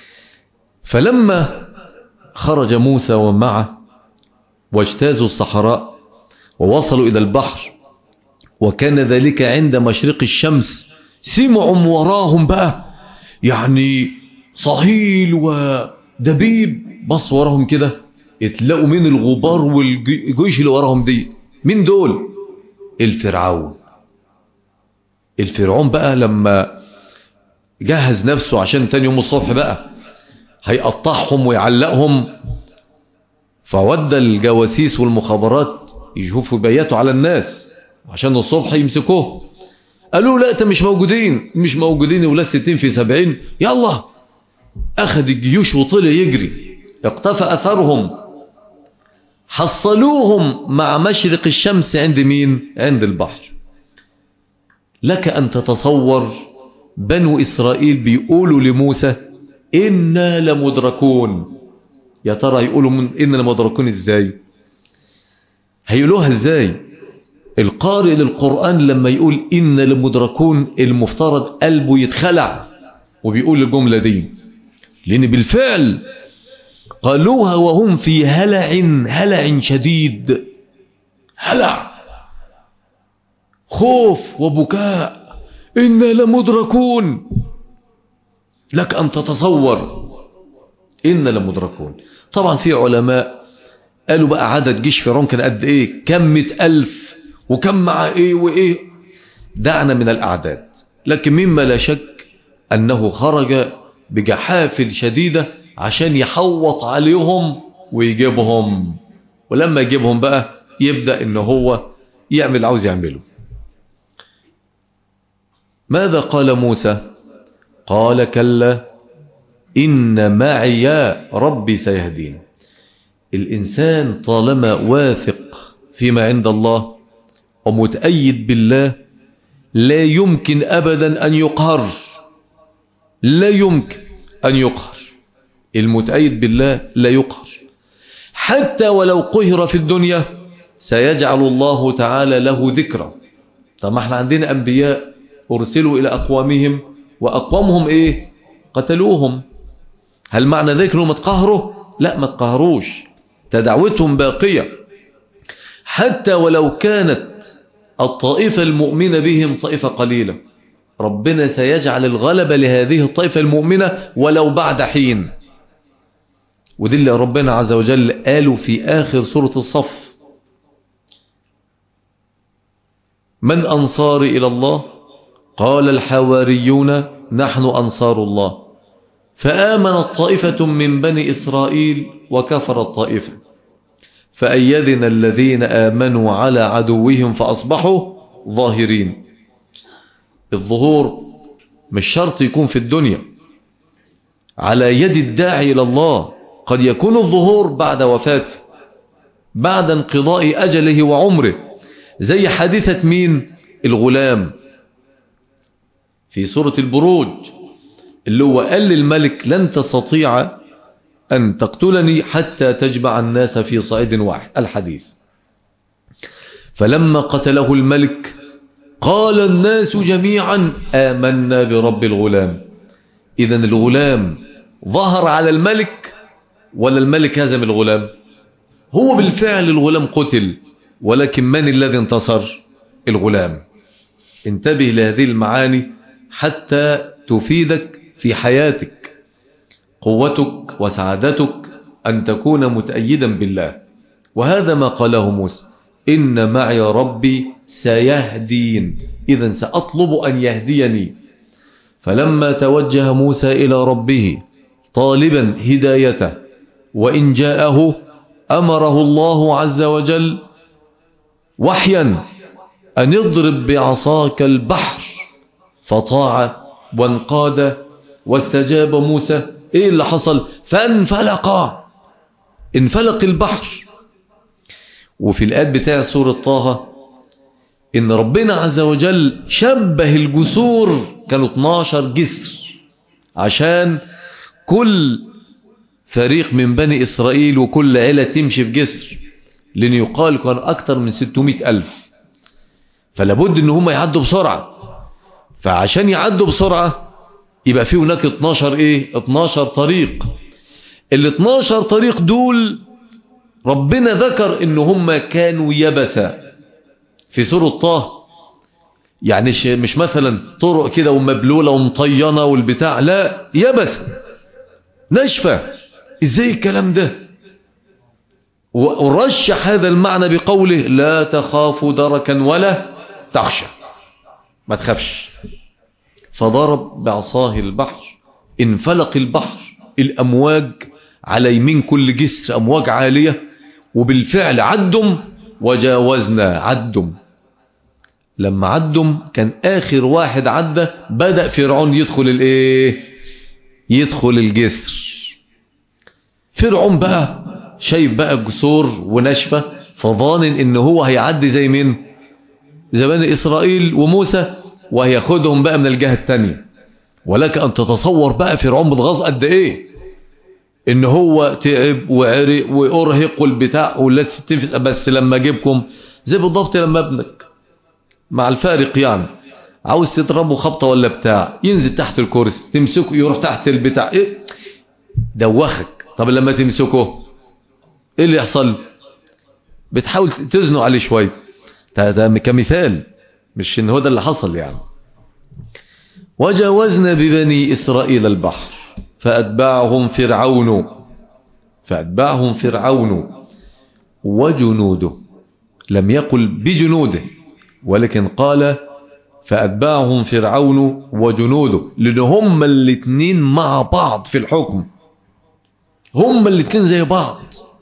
فلما خرج موسى ومعه واجتازوا الصحراء ووصلوا إلى البحر وكان ذلك عند مشرق الشمس سمعوا وراهم بقى يعني صهيل ودبيب بص وراهم كده يتلاقوا من الغبار والجيش اللي وراهم دي مين دول الفرعون الفرعون بقى لما جهز نفسه عشان تاني يوم الصبح بقى هيقطعهم ويعلقهم فودى الجواسيس والمخابرات يشوفوا بياتوا على الناس عشان الصبح يمسكوه قالوا لا انت مش موجودين مش موجودين ولا ستين في سبعين يلا اخذ الجيوش وطلع يجري اقتفى اثرهم حصلوهم مع مشرق الشمس عند مين عند البحر لك ان تتصور بنو اسرائيل بيقولوا لموسى إنا لمدركون يا ترى يقولوا من إنا لمدركون إزاي هيقولوها إزاي القارئ للقرآن لما يقول إنا لمدركون المفترض قلبه يتخلع وبيقول الجملة دي لأن بالفعل قالوها وهم في هلع هلع شديد هلع خوف وبكاء إنا لمدركون لك أن تتصور إن لمدركون طبعا في علماء قالوا بقى عدد جيش فرعون كان قد إيه كم مئة ألف وكم مع إيه وإيه دعنا من الأعداد لكن مما لا شك أنه خرج بجحافل شديدة عشان يحوط عليهم ويجيبهم ولما يجيبهم بقى يبدأ إنه هو يعمل عاوز يعمله ماذا قال موسى قال كلا إن معي ربي سيهدين الإنسان طالما واثق فيما عند الله ومتأيد بالله لا يمكن أبدا أن يقهر لا يمكن أن يقهر المتأيد بالله لا يقهر حتى ولو قهر في الدنيا سيجعل الله تعالى له ذكرى طب ما احنا عندنا أنبياء أرسلوا إلى أقوامهم وأقوامهم إيه قتلوهم هل معنى ذلك أنهم اتقهروا لا ما اتقهروش تدعوتهم باقية حتى ولو كانت الطائفة المؤمنة بهم طائفة قليلة ربنا سيجعل الغلبة لهذه الطائفة المؤمنة ولو بعد حين ودي اللي ربنا عز وجل قالوا في آخر سورة الصف من أنصار إلى الله قال الحواريون نحن أنصار الله فآمنت طائفة من بني إسرائيل وكفرت طائفة فأيدنا الذين آمنوا على عدوهم فأصبحوا ظاهرين الظهور مش شرط يكون في الدنيا على يد الداعي إلى الله قد يكون الظهور بعد وفاته بعد انقضاء أجله وعمره زي حادثة مين الغلام في سورة البروج اللي هو قال للملك لن تستطيع أن تقتلني حتى تجمع الناس في صعيد واحد الحديث فلما قتله الملك قال الناس جميعا آمنا برب الغلام إذا الغلام ظهر على الملك ولا الملك هزم الغلام هو بالفعل الغلام قتل ولكن من الذي انتصر الغلام انتبه لهذه المعاني حتى تفيدك في حياتك قوتك وسعادتك أن تكون متأيدا بالله وهذا ما قاله موسى إن معي ربي سيهدين إذا سأطلب أن يهديني فلما توجه موسى إلى ربه طالبا هدايته وإن جاءه أمره الله عز وجل وحيا أن اضرب بعصاك البحر فطاع وانقاد واستجاب موسى ايه اللي حصل فانفلق انفلق البحر وفي الآيات بتاع سورة طه إن ربنا عز وجل شبه الجسور كانوا 12 جسر عشان كل فريق من بني إسرائيل وكل عيلة تمشي في جسر لأن يقال كان أكثر من 600 ألف فلابد إن هم يعدوا بسرعة فعشان يعدوا بسرعة يبقى في هناك 12 إيه 12 طريق ال 12 طريق دول ربنا ذكر إن هم كانوا يبثا في سورة طه يعني مش مثلا طرق كده ومبلولة ومطينة والبتاع لا يبث نشفة ازاي الكلام ده ورشح هذا المعنى بقوله لا تخاف دركا ولا تخشى ما تخافش فضرب بعصاه البحر انفلق البحر الأمواج على يمين كل جسر أمواج عالية وبالفعل عدم وجاوزنا عدم لما عدم كان آخر واحد عدى بدأ فرعون يدخل الايه يدخل الجسر فرعون بقى شايف بقى جسور ونشفة فظان ان هو هيعدي زي مين زي بني اسرائيل وموسى وهياخدهم بقى من الجهة التانية ولك ان تتصور بقى فرعون بالغاظ قد ايه ان هو تعب وعرق وارهق والبتاع ولا تنفس بس لما اجيبكم زي بالضبط لما ابنك مع الفارق يعني عاوز تضربه خبطة ولا بتاع ينزل تحت الكرسي تمسكه يروح تحت البتاع ايه دوخك طب لما تمسكه ايه اللي يحصل بتحاول تزنه عليه شوية ده, ده كمثال مش ان هو ده اللي حصل يعني وجاوزنا ببني إسرائيل البحر فأتبعهم فرعون فأتبعهم فرعون وجنوده لم يقل بجنوده ولكن قال فأتبعهم فرعون وجنوده لأن هم الاثنين مع بعض في الحكم هم الاثنين زي بعض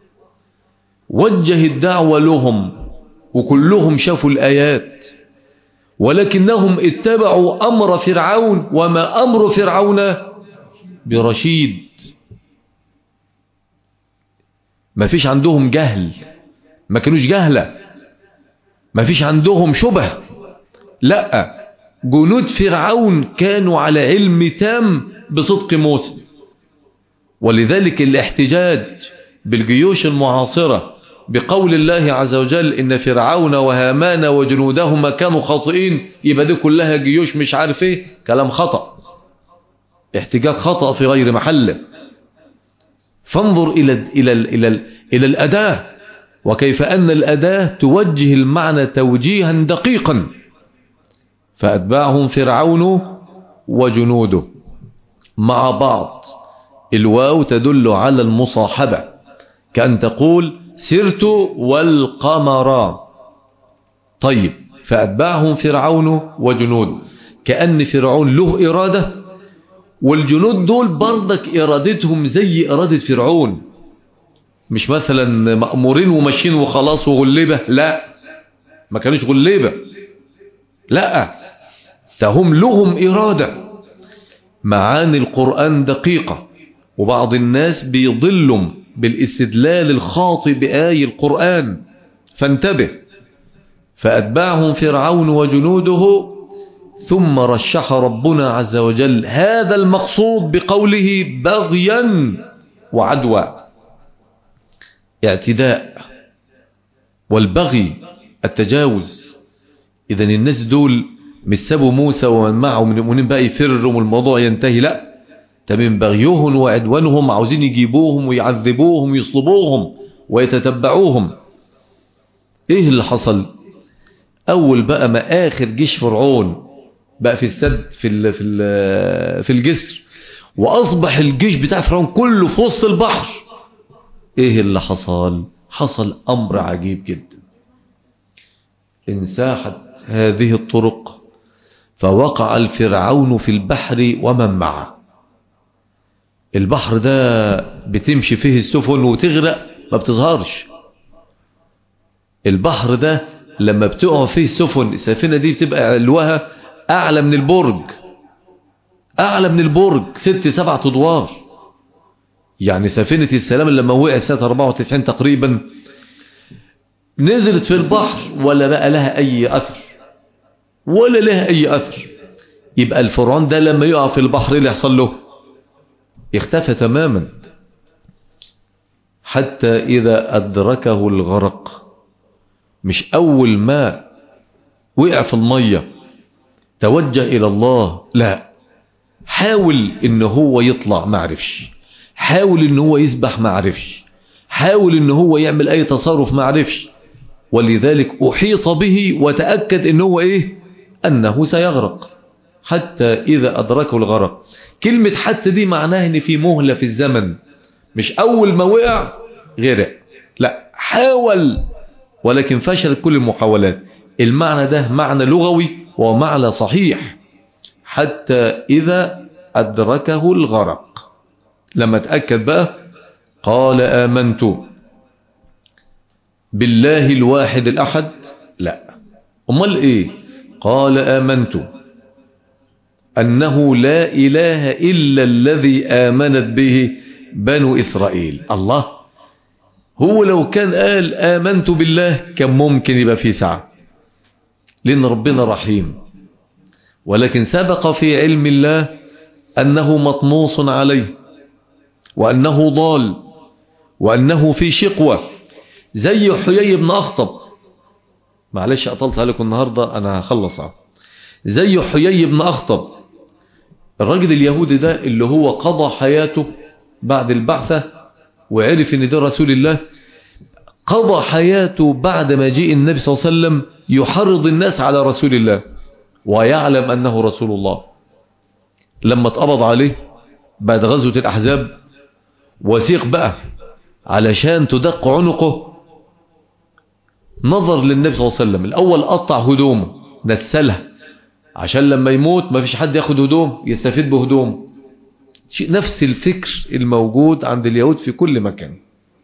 وجه الدعوة لهم وكلهم شافوا الآيات ولكنهم اتبعوا أمر فرعون وما أمر فرعون برشيد ما فيش عندهم جهل ما كانوش جهلة ما فيش عندهم شبه لا جنود فرعون كانوا على علم تام بصدق موسى ولذلك الاحتجاج بالجيوش المعاصرة بقول الله عز وجل إن فرعون وهامان وجنودهما كانوا خاطئين يبقى دي كلها جيوش مش عارف ايه كلام خطأ احتجاج خطأ في غير محله فانظر إلى, إلى, إلى, إلى الأداة وكيف أن الأداة توجه المعنى توجيها دقيقا فأتباعهم فرعون وجنوده مع بعض الواو تدل على المصاحبة كأن تقول سرت والقمر طيب فأتباعهم فرعون وجنوده كأن فرعون له إرادة والجنود دول برضك إرادتهم زي إرادة فرعون مش مثلا مأمورين وماشيين وخلاص وغلبة لا ما كانوش غلبة لا ده هم لهم إرادة معاني القرآن دقيقة وبعض الناس بيضلهم بالاستدلال الخاطئ بآي القرآن فانتبه فأتبعهم فرعون وجنوده ثم رشح ربنا عز وجل هذا المقصود بقوله بغيا وعدوى اعتداء والبغي التجاوز إذا الناس دول مش سابوا موسى ومن معه من المؤمنين بقى يفروا والموضوع ينتهي لا من بغيهم وعدوانهم عاوزين يجيبوهم ويعذبوهم ويصلبوهم ويتتبعوهم ايه اللي حصل اول بقى ما اخر جيش فرعون بقى في السد في ال في ال في الجسر واصبح الجيش بتاع فرعون كله في وسط البحر ايه اللي حصل حصل امر عجيب جدا انساحت هذه الطرق فوقع الفرعون في البحر ومن معه البحر ده بتمشي فيه السفن وتغرق ما بتظهرش البحر ده لما بتقع فيه السفن السفينة دي بتبقى علوها أعلى من البرج أعلى من البرج ست سبعة أدوار يعني سفينة السلام لما وقعت سنة 94 تقريبا نزلت في البحر ولا بقى لها أي أثر ولا لها أي أثر يبقى الفرعون ده لما يقع في البحر اللي يحصل له اختفى تماما حتى إذا أدركه الغرق مش أول ما وقع في المية توجه إلى الله لا حاول إن هو يطلع معرفش حاول إن هو يسبح معرفش حاول إن هو يعمل أي تصرف معرفش ولذلك أحيط به وتأكد إن هو إيه أنه سيغرق حتى إذا أدركه الغرق كلمة حتى دي معناها إن في مهلة في الزمن مش أول ما وقع غرق لا حاول ولكن فشلت كل المحاولات المعنى ده معنى لغوي ومعنى صحيح حتى إذا أدركه الغرق لما تأكد بقى قال آمنت بالله الواحد الأحد لا أمال إيه قال آمنت أنه لا إله إلا الذي آمنت به بنو إسرائيل الله هو لو كان قال آمنت بالله كان ممكن يبقى في سعة لأن ربنا رحيم ولكن سبق في علم الله أنه مطموس عليه وأنه ضال وأنه في شقوة زي حيي بن أخطب معلش أطلت عليكم النهاردة أنا هخلص زي حيي بن أخطب الراجل اليهودي ده اللي هو قضى حياته بعد البعثة وعرف ان ده رسول الله قضى حياته بعد ما جاء النبي صلى الله عليه وسلم يحرض الناس على رسول الله ويعلم أنه رسول الله لما اتقبض عليه بعد غزوة الأحزاب وثيق بقى علشان تدق عنقه نظر للنبي صلى الله عليه وسلم الأول قطع هدومه نسلها عشان لما يموت ما فيش حد ياخد هدوم يستفيد بهدوم شيء نفس الفكر الموجود عند اليهود في كل مكان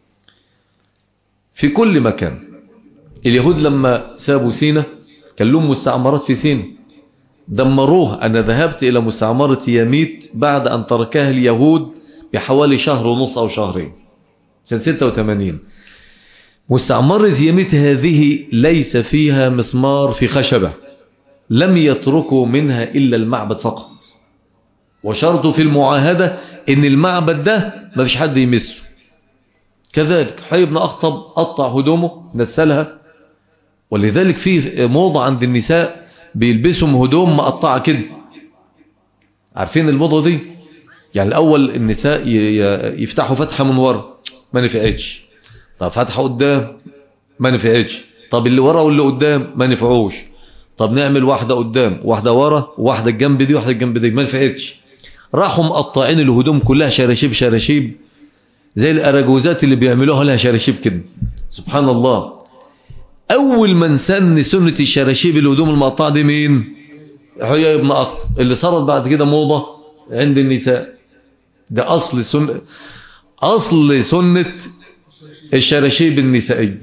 في كل مكان اليهود لما سابوا سينا كان لهم مستعمرات في سينا دمروه أنا ذهبت إلى مستعمرة يميت بعد أن تركها اليهود بحوالي شهر ونص أو شهرين سنة 86 مستعمرة يميت هذه ليس فيها مسمار في خشبة لم يتركوا منها إلا المعبد فقط وشرطوا في المعاهدة ان المعبد ده ما فيش حد يمسه كذلك حي بن أخطب قطع هدومه نسلها ولذلك في موضة عند النساء بيلبسهم هدوم مقطعة كده عارفين الموضة دي يعني الأول النساء يفتحوا فتحة من ورا ما نفعتش طب فتحة قدام ما نفعتش طب اللي ورا واللي قدام ما نفعوش طب نعمل واحدة قدام واحدة ورا وواحدة الجنب دي واحدة الجنب دي ما نفعتش راحوا مقطعين الهدوم كلها شراشيب شراشيب زي الأراجوزات اللي بيعملوها لها شراشيب كده سبحان الله أول من سن سنة الشراشيب الهدوم المقطعة دي مين حيي بن أخطب اللي صارت بعد كده موضة عند النساء ده أصل سنة أصل سنة الشراشيب النسائية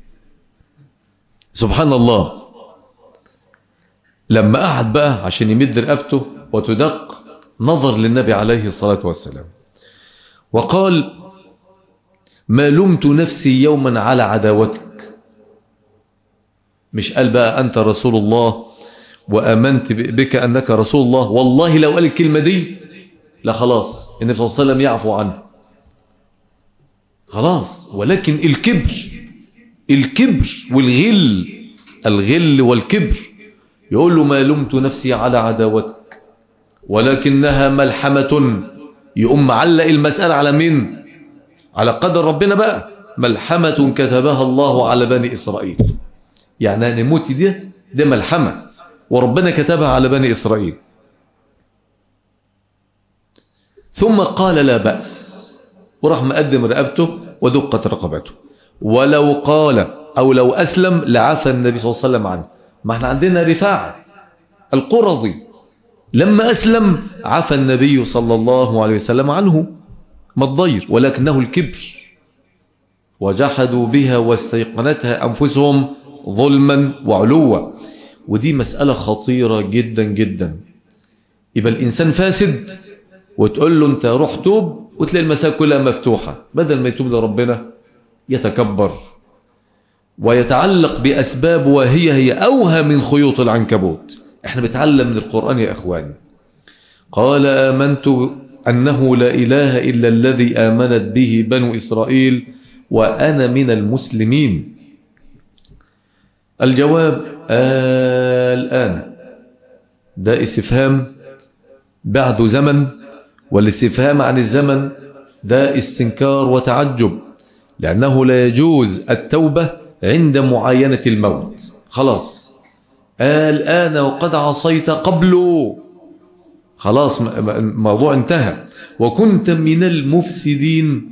سبحان الله لما قعد بقى عشان يمد رقبته وتدق نظر للنبي عليه الصلاة والسلام وقال ما لمت نفسي يوما على عداوتك مش قال بقى أنت رسول الله وأمنت بك أنك رسول الله والله لو قال الكلمة دي لا خلاص النبي صلى الله عليه وسلم يعفو عنه خلاص ولكن الكبر الكبر والغل الغل والكبر يقول له ما لمت نفسي على عداوتك ولكنها ملحمة يقوم معلق المسألة على مين على قدر ربنا بقى ملحمة كتبها الله على بني إسرائيل يعني نموت دي دي ملحمة وربنا كتبها على بني إسرائيل ثم قال لا بأس وراح مقدم رقبته ودقت رقبته ولو قال أو لو أسلم لعفى النبي صلى الله عليه وسلم عنه ما احنا عندنا رفاعة القرظي لما أسلم عفى النبي صلى الله عليه وسلم عنه ما الضير ولكنه الكبر وجحدوا بها واستيقنتها أنفسهم ظلما وعلوا ودي مسألة خطيرة جدا جدا يبقى الإنسان فاسد وتقول له أنت روح توب وتلاقي المساجد كلها مفتوحة بدل ما يتوب لربنا يتكبر ويتعلق بأسباب وهي هي أوهى من خيوط العنكبوت احنا بنتعلم من القرآن يا أخواني قال آمنت أنه لا إله إلا الذي آمنت به بنو إسرائيل وأنا من المسلمين الجواب آه الآن ده استفهام بعد زمن والاستفهام عن الزمن ده استنكار وتعجب لأنه لا يجوز التوبة عند معاينة الموت خلاص الآن وقد عصيت قبله خلاص الموضوع انتهى وكنت من المفسدين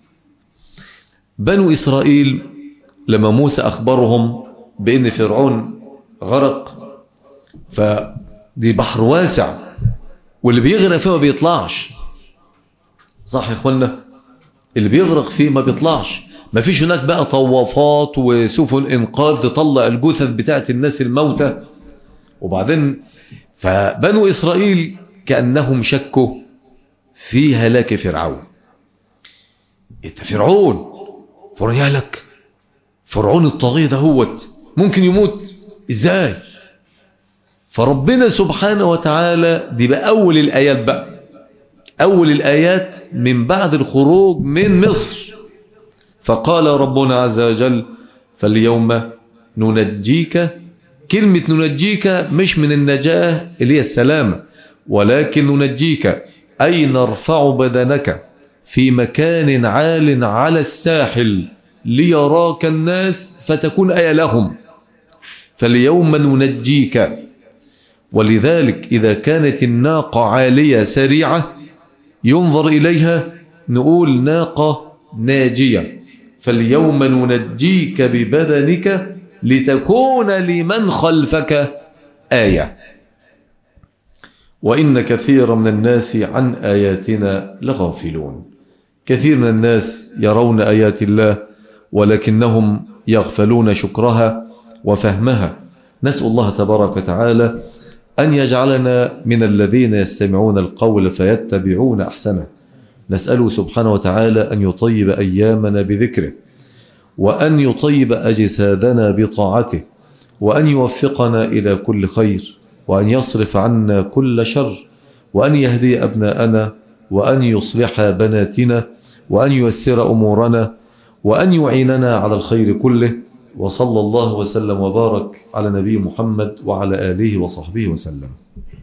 بنو إسرائيل لما موسى أخبرهم بأن فرعون غرق فدي بحر واسع واللي بيغرق فيه ما بيطلعش صح يا اخوانا اللي بيغرق فيه ما بيطلعش ما فيش هناك بقى طوافات وسفن انقاذ تطلع الجثث بتاعت الناس الموتى وبعدين فبنو إسرائيل كأنهم شكوا في هلاك فرعون انت فرعون فرعون يهلك فرعون الطاغية ده هوت ممكن يموت ازاي فربنا سبحانه وتعالى دي بقى أول الآيات بقى أول الآيات من بعد الخروج من مصر فقال ربنا عز وجل فاليوم ننجيك كلمة ننجيك مش من النجاة اللي هي السلامة ولكن ننجيك أي نرفع بدنك في مكان عال على الساحل ليراك الناس فتكون آية لهم فاليوم ننجيك ولذلك إذا كانت الناقة عالية سريعة ينظر إليها نقول ناقة ناجية فاليوم ننجيك ببدنك لتكون لمن خلفك آية وإن كثيرا من الناس عن آياتنا لغافلون كثير من الناس يرون آيات الله ولكنهم يغفلون شكرها وفهمها نسأل الله تبارك وتعالى أن يجعلنا من الذين يستمعون القول فيتبعون أحسنه نسأله سبحانه وتعالى أن يطيب أيامنا بذكره وأن يطيب أجسادنا بطاعته وأن يوفقنا إلى كل خير وأن يصرف عنا كل شر وأن يهدي أبناءنا وأن يصلح بناتنا وأن ييسر أمورنا وأن يعيننا على الخير كله وصلى الله وسلم وبارك على نبي محمد وعلى آله وصحبه وسلم